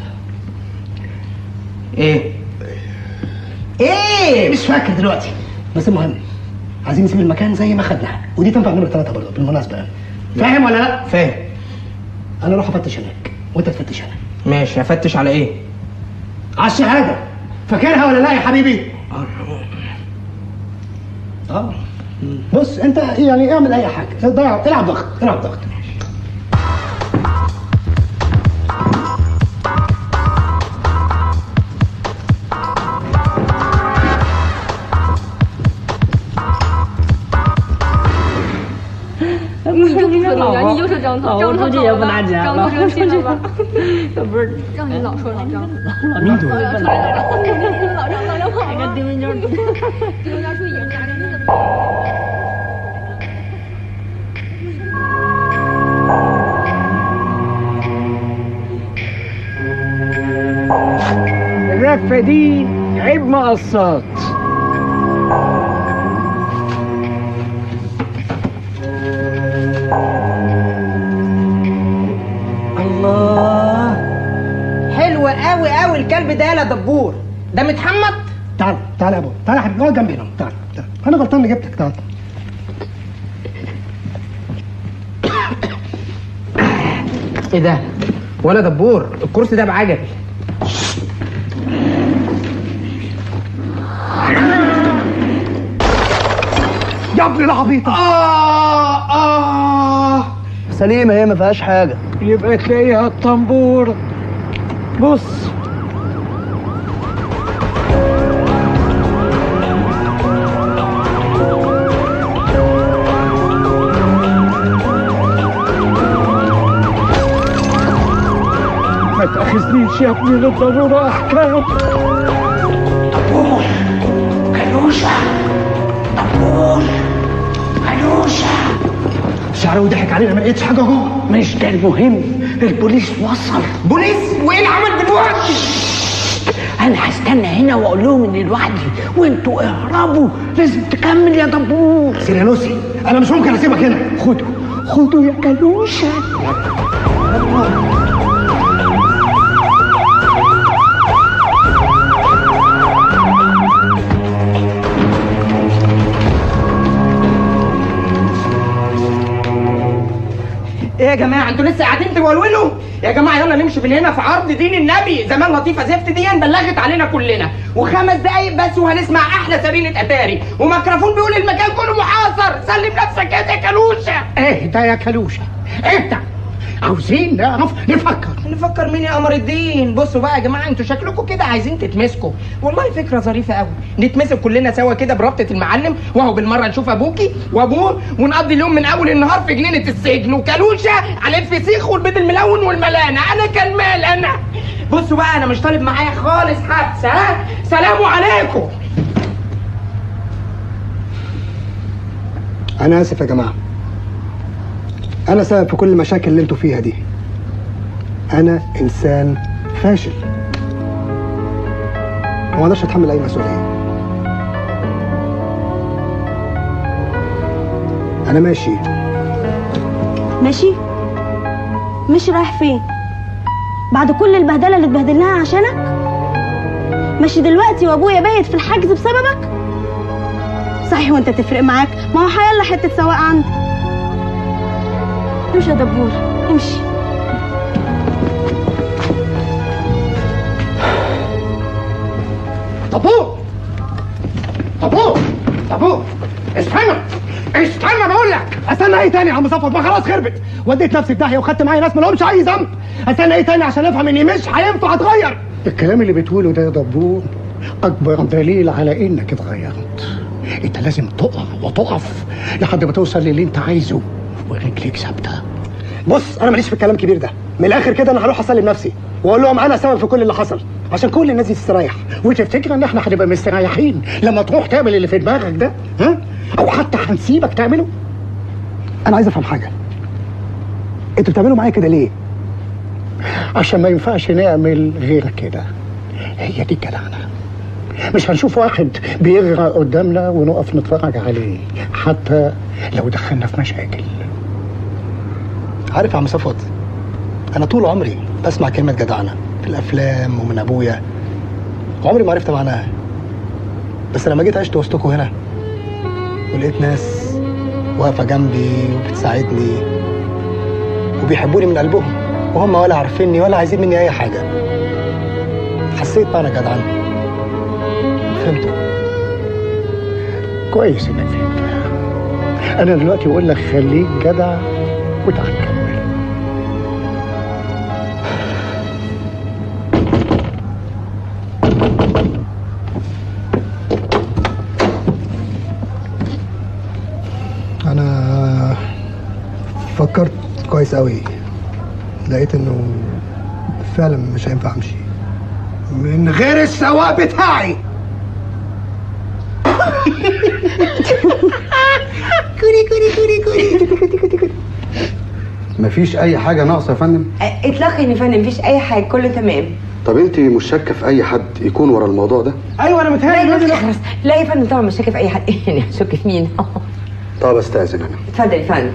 ايه إيه مش فاكر دلوقتي بس المهم عايزين نسيب المكان زي ما خدناه ودي تنفع نمرة ثلاثة برضه بالمناسبة يعني فاهم ولا لا؟ فاهم أنا أروح أفتش هناك وأنت تفتش هنا ماشي هفتش على ايه على الشهادة فاكرها ولا لا يا حبيبي؟ اه بص انت يعني اعمل اي حاجه ضيع العب ضغط العب ضغط 你就不可能呀！你就是张涛， 我出去也不拿钱张了涛生气了吧？ 这不是让你老说老张， 老张不拿钱老张老张跑了， 丁文娟， 丁文娟说也是拿着，你怎么？ اللفه دي عيب مقصات الله حلو قوي قوي الكلب ده يا دبور ده متحمد تعال تعال يا ابو تعال يا حبيبي اقعد جنبي هنا تعال تعال انا غلطان اللي جبتك تعال ايه ده ولا دبور الكرسي ده بعجل يا ابن العبيط اه اه سليمة هي ما فيهاش حاجة يبقى تلاقيها الطنبور بص ما تاخذنيش يا ابني للضروره احكام دبور كلوشة دبور كلوشة شعره وضحك علينا ما لقيتش حاجه جوه مش ده المهم البوليس وصل بوليس وايه اللي عمل دلوقتي انا هستنى هنا واقول لهم اني لوحدي وانتوا اهربوا لازم تكمل يا دبور سيريانوسي انا مش ممكن اسيبك هنا خدوا خدوا يا كلوشه ايه يا جماعه انتوا لسه قاعدين تولولوا يا جماعه يلا نمشي من هنا في عرض دين النبي زمان لطيفه زفت دي بلغت علينا كلنا وخمس دقايق بس وهنسمع احلى سرينه اتاري وميكروفون بيقول المكان كله محاصر سلم نفسك يا كلوشه اهدى يا كلوشه اهدى عاوزين نعرف نفكر نفكر مين يا قمر الدين بصوا بقى يا جماعه انتوا شكلكم كده عايزين تتمسكوا والله فكره ظريفه قوي نتمسك كلنا سوا كده بربطه المعلم وهو بالمره نشوف ابوكي وابوه ونقضي اليوم من اول النهار في جنينه السجن وكلوشه على الفسيخ والبيض الملون والملانه انا كان مال انا بصوا بقى انا مش طالب معايا خالص حبس ها سلام عليكم انا اسف يا جماعه انا سبب في كل المشاكل اللي انتوا فيها دي انا انسان فاشل وما اقدرش اتحمل اي مسؤوليه انا ماشي ماشي ماشي رايح فين بعد كل البهدله اللي اتبهدلناها عشانك ماشي دلوقتي وابويا بايت في الحجز بسببك صحيح وانت تفرق معاك ما هو حيلا حته سواق عندي امشي يا دبور امشي طابور طابور طابور استنى استنى بقول لك استنى ايه تاني يا عم صفوت ما خلاص خربت وديت نفسي في داهيه وخدت معايا ناس ما لهمش اي ذنب استنى ايه تاني عشان افهم اني مش هينفع اتغير الكلام اللي بتقوله ده يا دبور اكبر دليل على انك اتغيرت انت لازم تقع وتقف لحد ما توصل للي انت عايزه ورجليك ثابته بص انا ماليش في الكلام الكبير ده من الاخر كده انا هروح اسلم نفسي واقول لهم انا سبب في كل اللي حصل عشان كل الناس دي تستريح وتفتكر ان احنا هنبقى مستريحين لما تروح تعمل اللي في دماغك ده ها او حتى هنسيبك تعمله انا عايز افهم حاجه انتوا بتعملوا معايا كده ليه عشان ما ينفعش نعمل غير كده هي دي الجدعنه مش هنشوف واحد بيغرق قدامنا ونقف نتفرج عليه حتى لو دخلنا في مشاكل عارف يا عم صفوت انا طول عمري بسمع كلمه جدعنه في الافلام ومن ابويا عمري ما عرفت معناها بس لما جيت عشت وسطكم هنا ولقيت ناس واقفه جنبي وبتساعدني وبيحبوني من قلبهم وهم ولا عارفيني ولا عايزين مني اي حاجه حسيت معنى جدعنه فهمته كويس انك فهمت انا دلوقتي بقول لك خليك جدع وتعال كمل انا فكرت كويس قوي لقيت انه فعلا مش هينفع امشي من غير السواق بتاعي كوري كوري كوري كوري مفيش اي حاجه ناقصه يا فندم اطلاقا يا فندم مفيش اي حاجه كله تمام طب انت مش شاكه في اي حد يكون ورا الموضوع ده ايوه انا متهيألي لا الراجل يا فندم لا يا فندم طبعا مش شاكه في اي حد يعني هشك في مين طب استاذن انا اتفضل يا فندم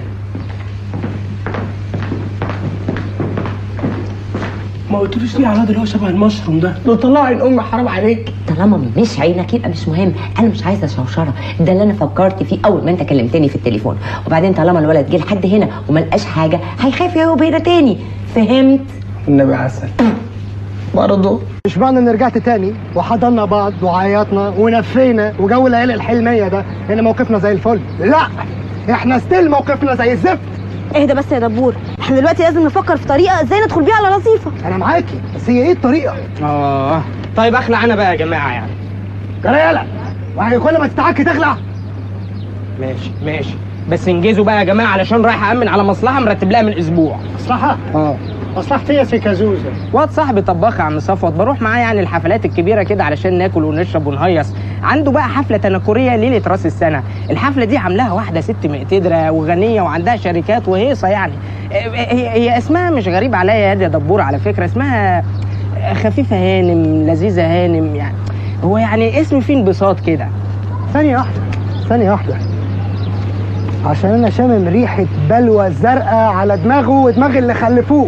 ما قلتلوش ليه على الواد اللي هو شبه المشروم ده ده طلع الام حرام عليك طالما مش عينك يبقى مش مهم انا مش عايزه شوشره ده اللي انا فكرت فيه اول ما انت كلمتني في التليفون وبعدين طالما الولد جه لحد هنا وما لقاش حاجه هيخاف يهوب هنا تاني فهمت النبي عسل برضه مش معنى ان رجعت تاني وحضنا بعض وعيطنا ونفينا وجو العيله الحلميه ده ان موقفنا زي الفل لا احنا ستيل موقفنا زي الزفت اهدى بس يا دبور احنا دلوقتي لازم نفكر في طريقه ازاي ندخل بيها على رصيفه انا معاكي بس هي ايه الطريقه اه طيب اخلع انا بقى يا جماعه يعني جريالة وهي كل ما تتعك تخلع ماشي ماشي بس انجزوا بقى يا جماعه علشان رايح امن على مصلحه مرتب لها من اسبوع مصلحه؟ اه مصلحتي يا سيكازوزه واد صاحبي طباخ يا عم صفوت بروح معاه يعني الحفلات الكبيره كده علشان ناكل ونشرب ونهيص عنده بقى حفله تنكريه ليله راس السنه الحفله دي عاملاها واحده ست مقتدره وغنيه وعندها شركات وهيصه يعني هي, هي اسمها مش غريب عليا يا يا دبور على فكره اسمها خفيفه هانم لذيذه هانم يعني هو يعني اسم فيه انبساط كده ثانيه واحده ثانيه واحده عشان انا شامم ريحه بلوى زرقاء على دماغه ودماغ اللي خلفوه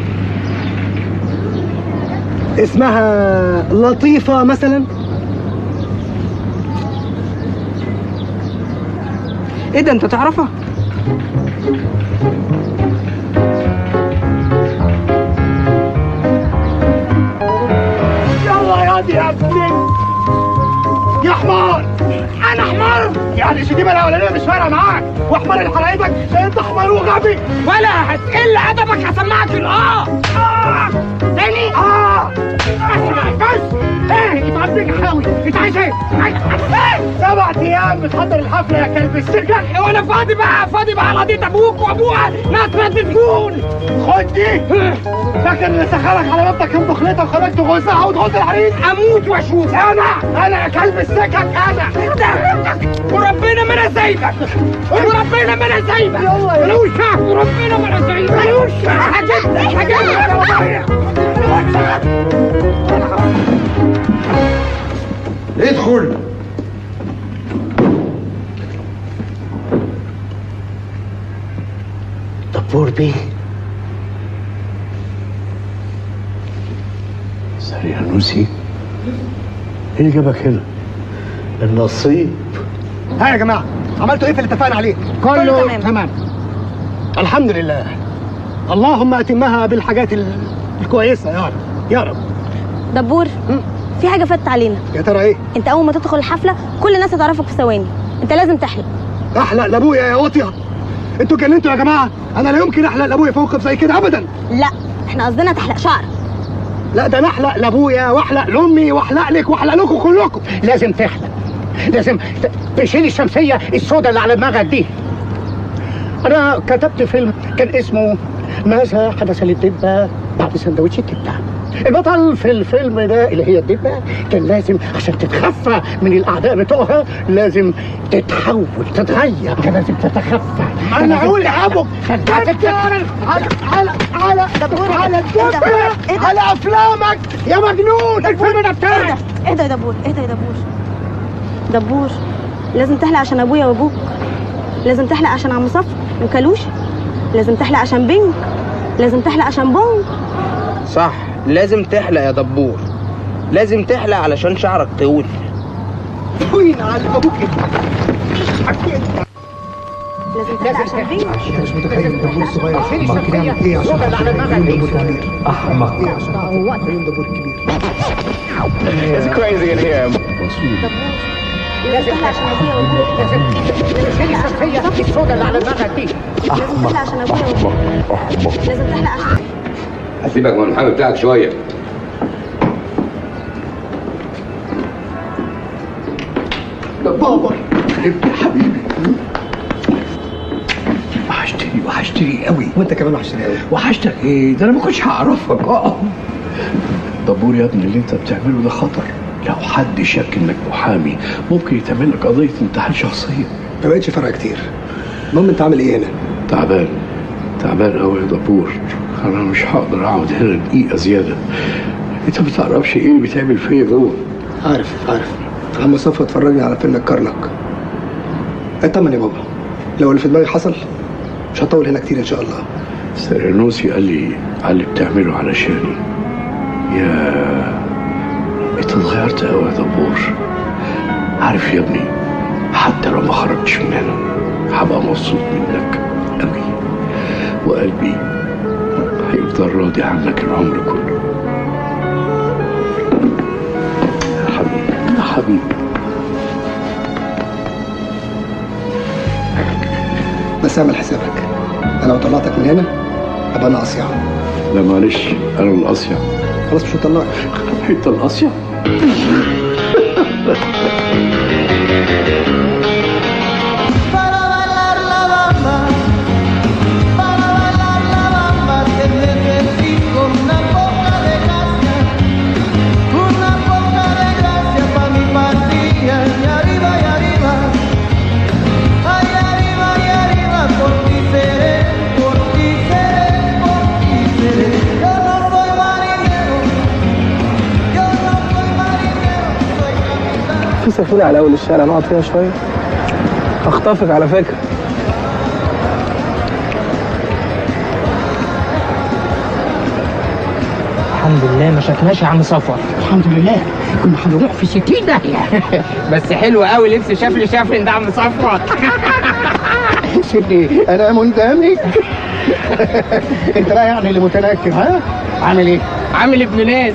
اسمها لطيفه مثلا ايه ده انت تعرفها يلا يا دي يا ابني يا حمار انا حمار يعني الشتيمه الاولانيه مش فارقه معاك واحمر الحرايبك عشان انت حمار وغبي ولا هتقل ادبك هسمعك الاه اه تاني اه بس بس ايه انت عندك حاوي انت عايز ايه؟ عايز ايه؟ سبع ايام بتحضر الحفله يا كلب السجن وانا فاضي بقى فاضي بقى على قضيه ابوك وابوها ناس ما تسجون خد دي فاكر ان سخرك على بابتك يوم دخلتك وخرجت غزها ودخلت العريس اموت واشوف انا انا يا كلب السكك انا وربنا ما انا سايبك وربنا ما انا سايبك يلا ملوش حق وربنا ما انا سايبك ملوش حق هجيب هجيب ادخل دبور بيه سريانوسي ايه اللي جابك هنا؟ النصيب ها يا جماعه عملتوا ايه في اللي اتفقنا عليه كله تمام. تمام الحمد لله اللهم اتمها بالحاجات ال- الكويسه يا رب يا رب دبور في حاجه فاتت علينا يا ترى ايه انت اول ما تدخل الحفله كل الناس هتعرفك في ثواني انت لازم تحلق احلق لابويا يا واطيه انتوا اتجننتوا يا جماعه انا لا يمكن احلق لابويا في موقف زي كده ابدا لا احنا قصدنا تحلق شعرك لا ده انا احلق لابويا واحلق لامي واحلق لك واحلق لكم كلكم لازم تحلق لازم ت- تشيل الشمسيه السوداء اللي على دماغك دي انا كتبت فيلم كان اسمه ماذا حدث للدبه بعد سندوتش الدبه البطل في الفيلم ده اللي هي الدبه كان لازم عشان تتخفى من الاعداء بتوعها لازم تتحول تتغير كان لازم تتخفى كان انا لازم اقول تح- لابوك خليك على على على على على الدبة على افلامك يا مجنون الفيلم ده بتاعك اهدى يا دبور اهدى يا دبور دبور لازم تحلق عشان ابويا وابوك لازم تحلق عشان عم صفر وكالوش لازم تحلق عشان بينج لازم تحلق عشان بونج صح لازم تحلق يا دبور لازم تحلق علشان شعرك طويل وين على ابوك لازم تحلق عشان بينج انت مش متخيل الدبور الصغير احمق كده يعمل ايه عشان السوداء اللي على دماغك دي دبور كبير احمق ايه عشان اعرف مين دبور كبير It's crazy in here. لازم تحلق عشان ابويا وابوك شيل الشمسيه السوداء اللي على دماغك دي لازم تحلق عشان ابويا وابوك لازم تحلق عشان هسيبك من المحامي بتاعك شويه بابا ابني حبيبي وحشتني وحشتني قوي وانت كمان وحشتني قوي وحشتك ايه ده انا ما كنتش هعرفك اه دبور يا ابني اللي انت بتعمله ده خطر لو حد شك انك محامي ممكن يتعمل لك قضيه انتحال شخصيه ما بقتش فرق كتير المهم انت عامل ايه هنا تعبان تعبان قوي يا دبور انا مش هقدر اقعد هنا دقيقه زياده انت ما تعرفش ايه اللي بيتعمل فيا جوه عارف عارف عم صفوة اتفرجني على فيلم الكرنك اطمن يا بابا لو اللي في دماغي حصل مش هطول هنا كتير ان شاء الله سيرانوسي قال لي على اللي بتعمله علشاني يا انت اتغيرت قوي يا دبور عارف يا ابني حتى لو ما خرجتش من هنا هبقى مبسوط منك قوي وقلبي هيفضل راضي عنك العمر كله يا حبيبي يا حبيبي بس اعمل حسابك انا لو طلعتك من هنا ابقى انا اصيع لا معلش انا القصيع خلاص مش هطلعك انت القصيع que necesito una poca de gracia, una poca de gracia para mi patria, y arriba y arriba, ay arriba y arriba, por ti seré, por ti seré, por ti seré. Yo no soy marinero, yo no soy marinero, soy capitán. في سفينة على أول الشارع نقعد فيها شوية هخطفك على فكرة الحمد لله ما شفناش يا عم صفوت الحمد لله كنا هنروح في ستين داهية بس حلو قوي لبس شافلي شافلي ده عم صفوت سيبني انا مندمج انت بقى يعني اللي متنكر ها عامل ايه؟ عامل ابن ناس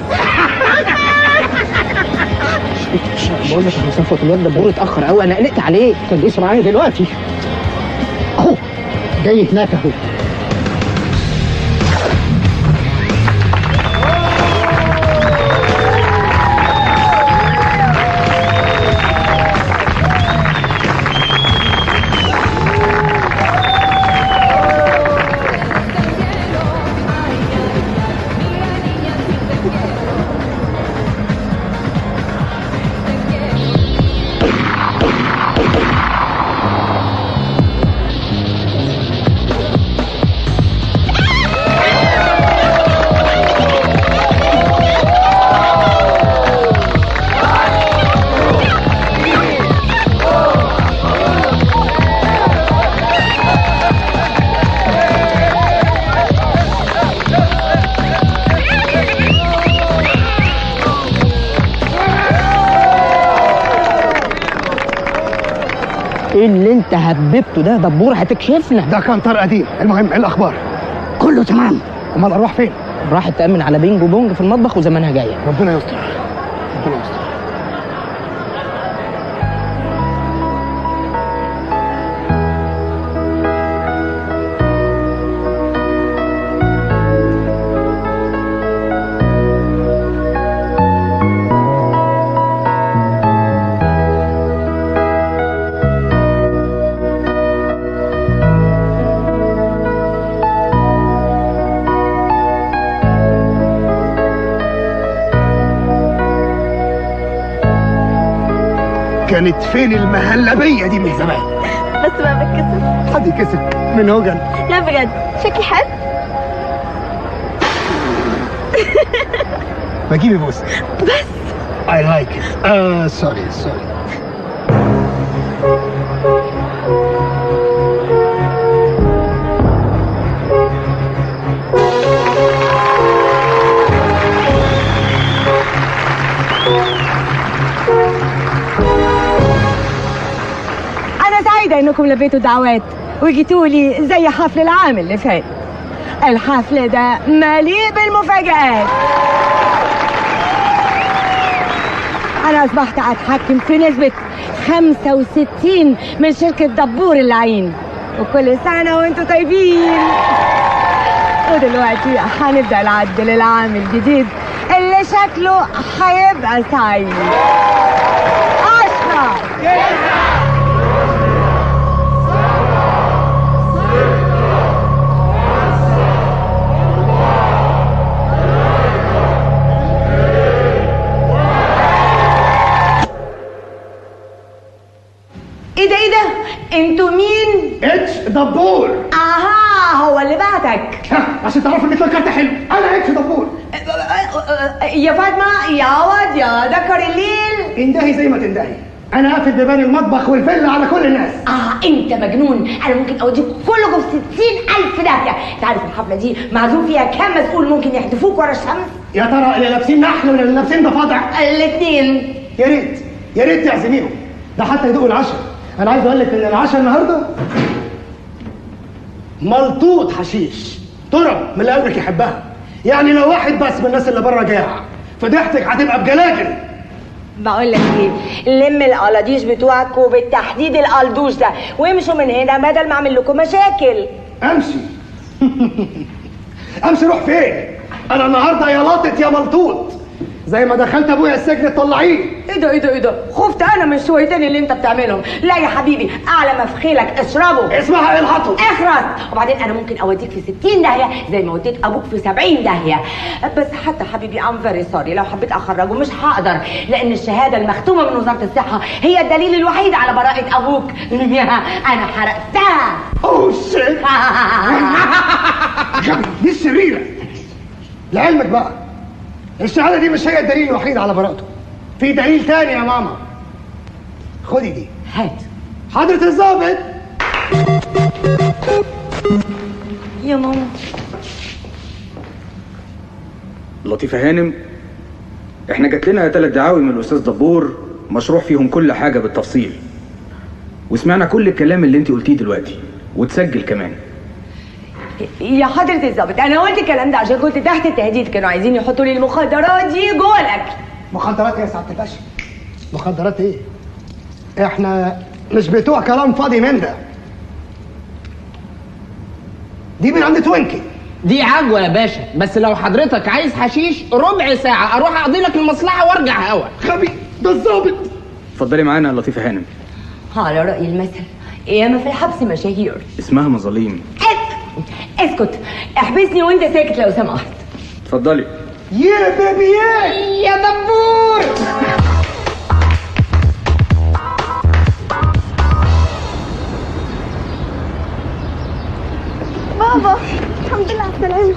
بقول لك يا عم صفوت الواد دبور اتأخر قوي أنا قلقت عليه كان لسه معايا دلوقتي اهو جاي هناك اهو ايه اللي انت هببته ده دبور هتكشفنا ده كان طار قديم المهم ايه الاخبار كله تمام امال اروح فين راحت تأمن على بينج وبونج في المطبخ وزمانها جاية ربنا يستر ربنا يستر كانت فين المهلبيه دي من زمان بس بقى بتكسف حد يكسب من هوجن لا بجد شكلي حلو بجيبي بوس بس I like it آه سوري سوري أنا سعيدة إنكم لبيتوا دعوات وجيتوا لي زي حفل العام اللي فات الحفل ده مليء بالمفاجآت أنا أصبحت أتحكم في نسبة 65 من شركة دبور اللعين وكل سنة وأنتوا طيبين ودلوقتي هنبدأ العد للعام الجديد اللي شكله هيبقى سعيد عشرة ايه ده ايه ده انتوا مين اتش دبور اها هو اللي بعت ها عشان تعرفوا انك فكرت حلو انا اكس دبور يا فاطمه يا عوض يا ذكر الليل اندهي زي ما تندهي انا قافل بيبان المطبخ والفيلا على كل الناس اه انت مجنون انا ممكن اوديك كلكم في 60000 داهيه انت عارف الحفله دي معزوم فيها كام مسؤول ممكن يحدفوك ورا الشمس يا ترى اللي لابسين نحل ولا اللي لابسين ضفادع الاثنين يا ريت يا ريت تعزميهم ده حتى يدوقوا العشاء انا عايز اقول لك ان العشاء النهارده ملطوط حشيش ترب من اللي قلبك يحبها يعني لو واحد بس من الناس اللي بره جاع فضحتك هتبقى بجلاجل بقول لك ايه لم القلاديش بتوعك وبالتحديد القلدوش ده وامشوا من هنا بدل ما اعمل لكم مشاكل امشي امشي روح فين انا النهارده يا لاطط يا ملطوط زي ما دخلت ابويا السجن تطلعيه ايه ده ايه ده ايه ده خفت انا من الشويتين اللي انت بتعملهم لا يا حبيبي اعلى ما في خيلك اشربه اسمها الهطو اخرس وبعدين انا ممكن اوديك في 60 داهيه زي ما وديت ابوك في 70 داهيه بس حتى حبيبي ام فيري سوري لو حبيت اخرجه مش هقدر لان الشهاده المختومه من وزاره الصحه هي الدليل الوحيد على براءه ابوك انا حرقتها اوه شيت دي الشريره لعلمك بقى الشهاده دي مش هي الدليل الوحيد على براءته في دليل تاني يا ماما خدي دي هات حضرة الظابط يا ماما لطيفة هانم احنا جات لنا ثلاث دعاوي من الاستاذ دبور مشروح فيهم كل حاجة بالتفصيل وسمعنا كل الكلام اللي انت قلتيه دلوقتي وتسجل كمان يا حضرة الظابط انا قلت الكلام ده عشان كنت تحت التهديد كانوا عايزين يحطوا لي المخدرات دي جوه الاكل مخدرات ايه يا سعاده الباشا مخدرات ايه احنا مش بتوع كلام فاضي من ده دي من عند توينكي دي عجوة يا باشا بس لو حضرتك عايز حشيش ربع ساعة اروح اقضي لك المصلحة وارجع هوا غبي ده الظابط اتفضلي معانا يا لطيفة هانم على رأي المثل ياما في الحبس مشاهير اسمها مظاليم اسكت احبسني وانت ساكت لو سمحت اتفضلي يا بيبي يا يا دبور بابا الحمد لله على السلامة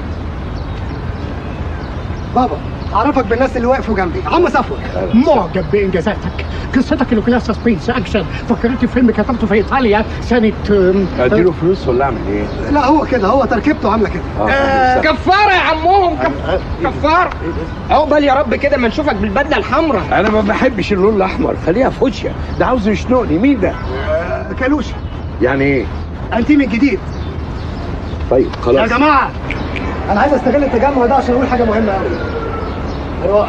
بابا اعرفك بالناس اللي وقفوا جنبي عم صفوت معجب بانجازاتك قصتك اللي كلها سسبنس اكشن فكرتني فيلم كتبته في ايطاليا سنه أم، اديله فلوس ولا اعمل ايه؟ لا هو كده هو تركيبته عامله كده آه كفارة يا عمهم كف... كفارة عقبال يا رب كده ما نشوفك بالبدلة الحمراء انا ما بحبش اللون الاحمر خليها فوشيا ده عاوز يشنقني مين ده؟ كالوشة يعني ايه؟ انتيم الجديد طيب يا خلاص جماعه انا عايز استغل التجمع ده عشان اقول حاجه مهمه قوي روح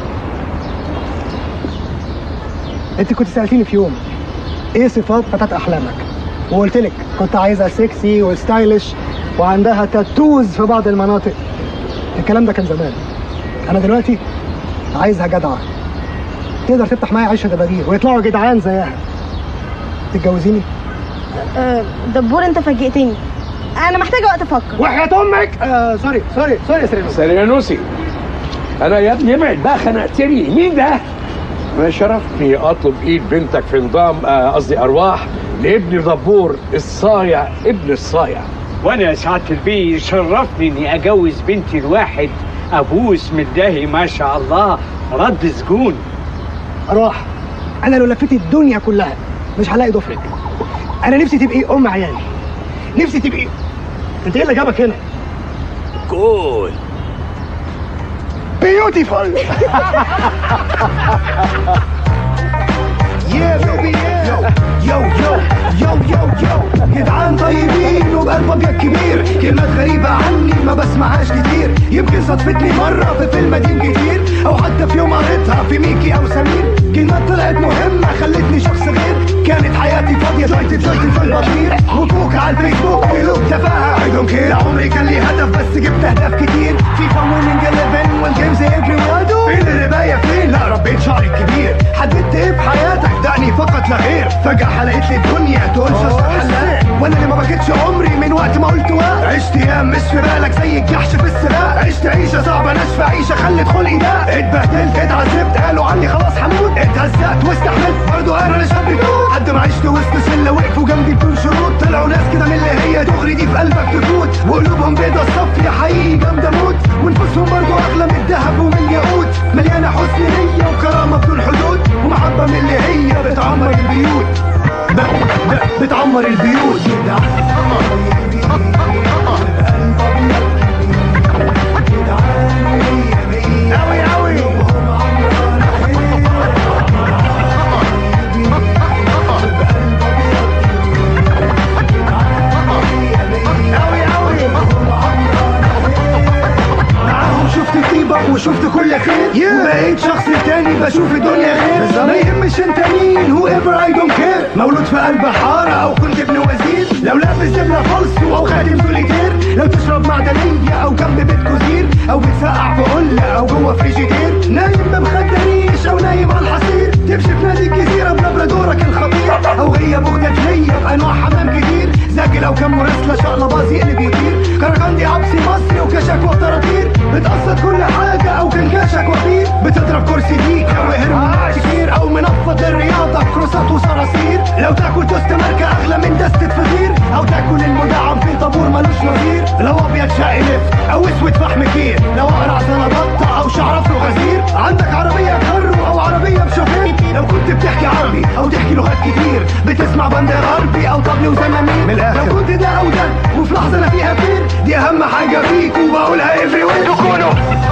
انت كنت سالتيني في يوم ايه صفات فتاه احلامك وقلت لك كنت عايزها سكسي وستايلش وعندها تاتوز في بعض المناطق الكلام ده كان زمان انا دلوقتي عايزها جدعه تقدر تفتح معايا عيشه دبادير ويطلعوا جدعان زيها تتجوزيني أه دبور انت فاجئتني انا محتاجه وقت افكر وحياة امك آه سوري سوري سوري يا سيرينو سريانوسي انا يا ابني ابعد بقى خنقتني مين ده؟ انا شرفني اطلب ايد بنتك في نظام آه، قصدي ارواح لابن دبور الصايع ابن الصايع وانا يا سعاده البي شرفني اني اجوز بنتي لواحد ابوس مداهي ما شاء الله رد سجون اروح انا لو لفيت الدنيا كلها مش هلاقي ضفرك انا نفسي تبقي ام عيالي نفسي تبقي انت ايه اللي جابك هنا كول بيوتيفول يا بيبي يو يو يو يو يو يو جدعان طيبين وبقلب ابيض كبير كلمات غريبة عني ما بسمعهاش كتير يمكن صدفتني مرة في فيلم قديم كتير او حتى في يوم قريتها في ميكي او سمير كلمات طلعت مهمة خلتني شخص غير كانت حياتي فاضية زيت زيت في البطير وكوك على الفيسبوك قلوب تفاهة I don't care عمري كان لي هدف بس جبت اهداف كتير فيفا ويننج 11 والجيمز افري وادو فين الرباية فين لا ربيت شعري الكبير حددت ايه في حياتك دعني فقط لا غير فجأة حلقت لي الدنيا تقول شخص حلاق وانا اللي ما بكتش عمري من وقت ما قلت واق عشت ايام مش في بالك زي الجحش في السباق عشت عيشة صعبة ناشفة عيشة خلت خلقي ده اتبهدلت اتعذبت قالوا عني خلاص هموت اتهزقت واستحملت برضه انا انا شاب فوق حد ما عشت وسط شلة وقفوا جنبي بدون شروط طلعوا ناس كده من اللي هي هي دغري دي في قلبك تفوت وقلوبهم بيضة الصف يا حقيقي جامدة موت ونفوسهم برضو أغلى من الذهب ومن الياقوت مليانة حسن نية وكرامة بدون حدود ومحبة من اللي هي بتعمر البيوت ب... ب... بتعمر البيوت أوي أوي معاهم شفت طيبة وشفت كل خير وبقيت شخص تاني بشوف الدنيا غير ما يهمش انت مين هو ايفر اي دونت كير مولود في قلب حارة او كنت ابن وزير لو لابس دبلة فالصو او خاتم سوليتير لو تشرب معدنية او جنب بيت كوزير او بتسقع في قلة او جوه فريجيدير نايم بمخدة ريش او نايم على الحصير تمشي في نادي الجزيرة بلابرادورك الخطير او هي بغدة ليا بانواع حمام كتير زاكي لو كان مراسلة شقلباز يقلب يطير كركندي عبسي مصري وكشك وطراطير بتقصد كل حاجة او كان كاشك وفير بتضرب كرسي ديك او هرمونات كتير او منفض للرياضة كروسات وصراصير لو تاكل توست ماركة اغلى من دستة فطير او تاكل المدعم في طابور ملوش نظير لو ابيض شقي لفت او اسود فحم كير لو اقرع زلطة او شعر افرو غزير عندك عربية كرو او عربية بشوفير لو كنت بتحكي عربي او تحكي لغات كتير بتسمع بند غربي او طبل وزمامير من الاخر لو كنت ده او ده وفي لحظة انا فيها فين دي اهم حاجة فيك وبقولها افري وين تكونوا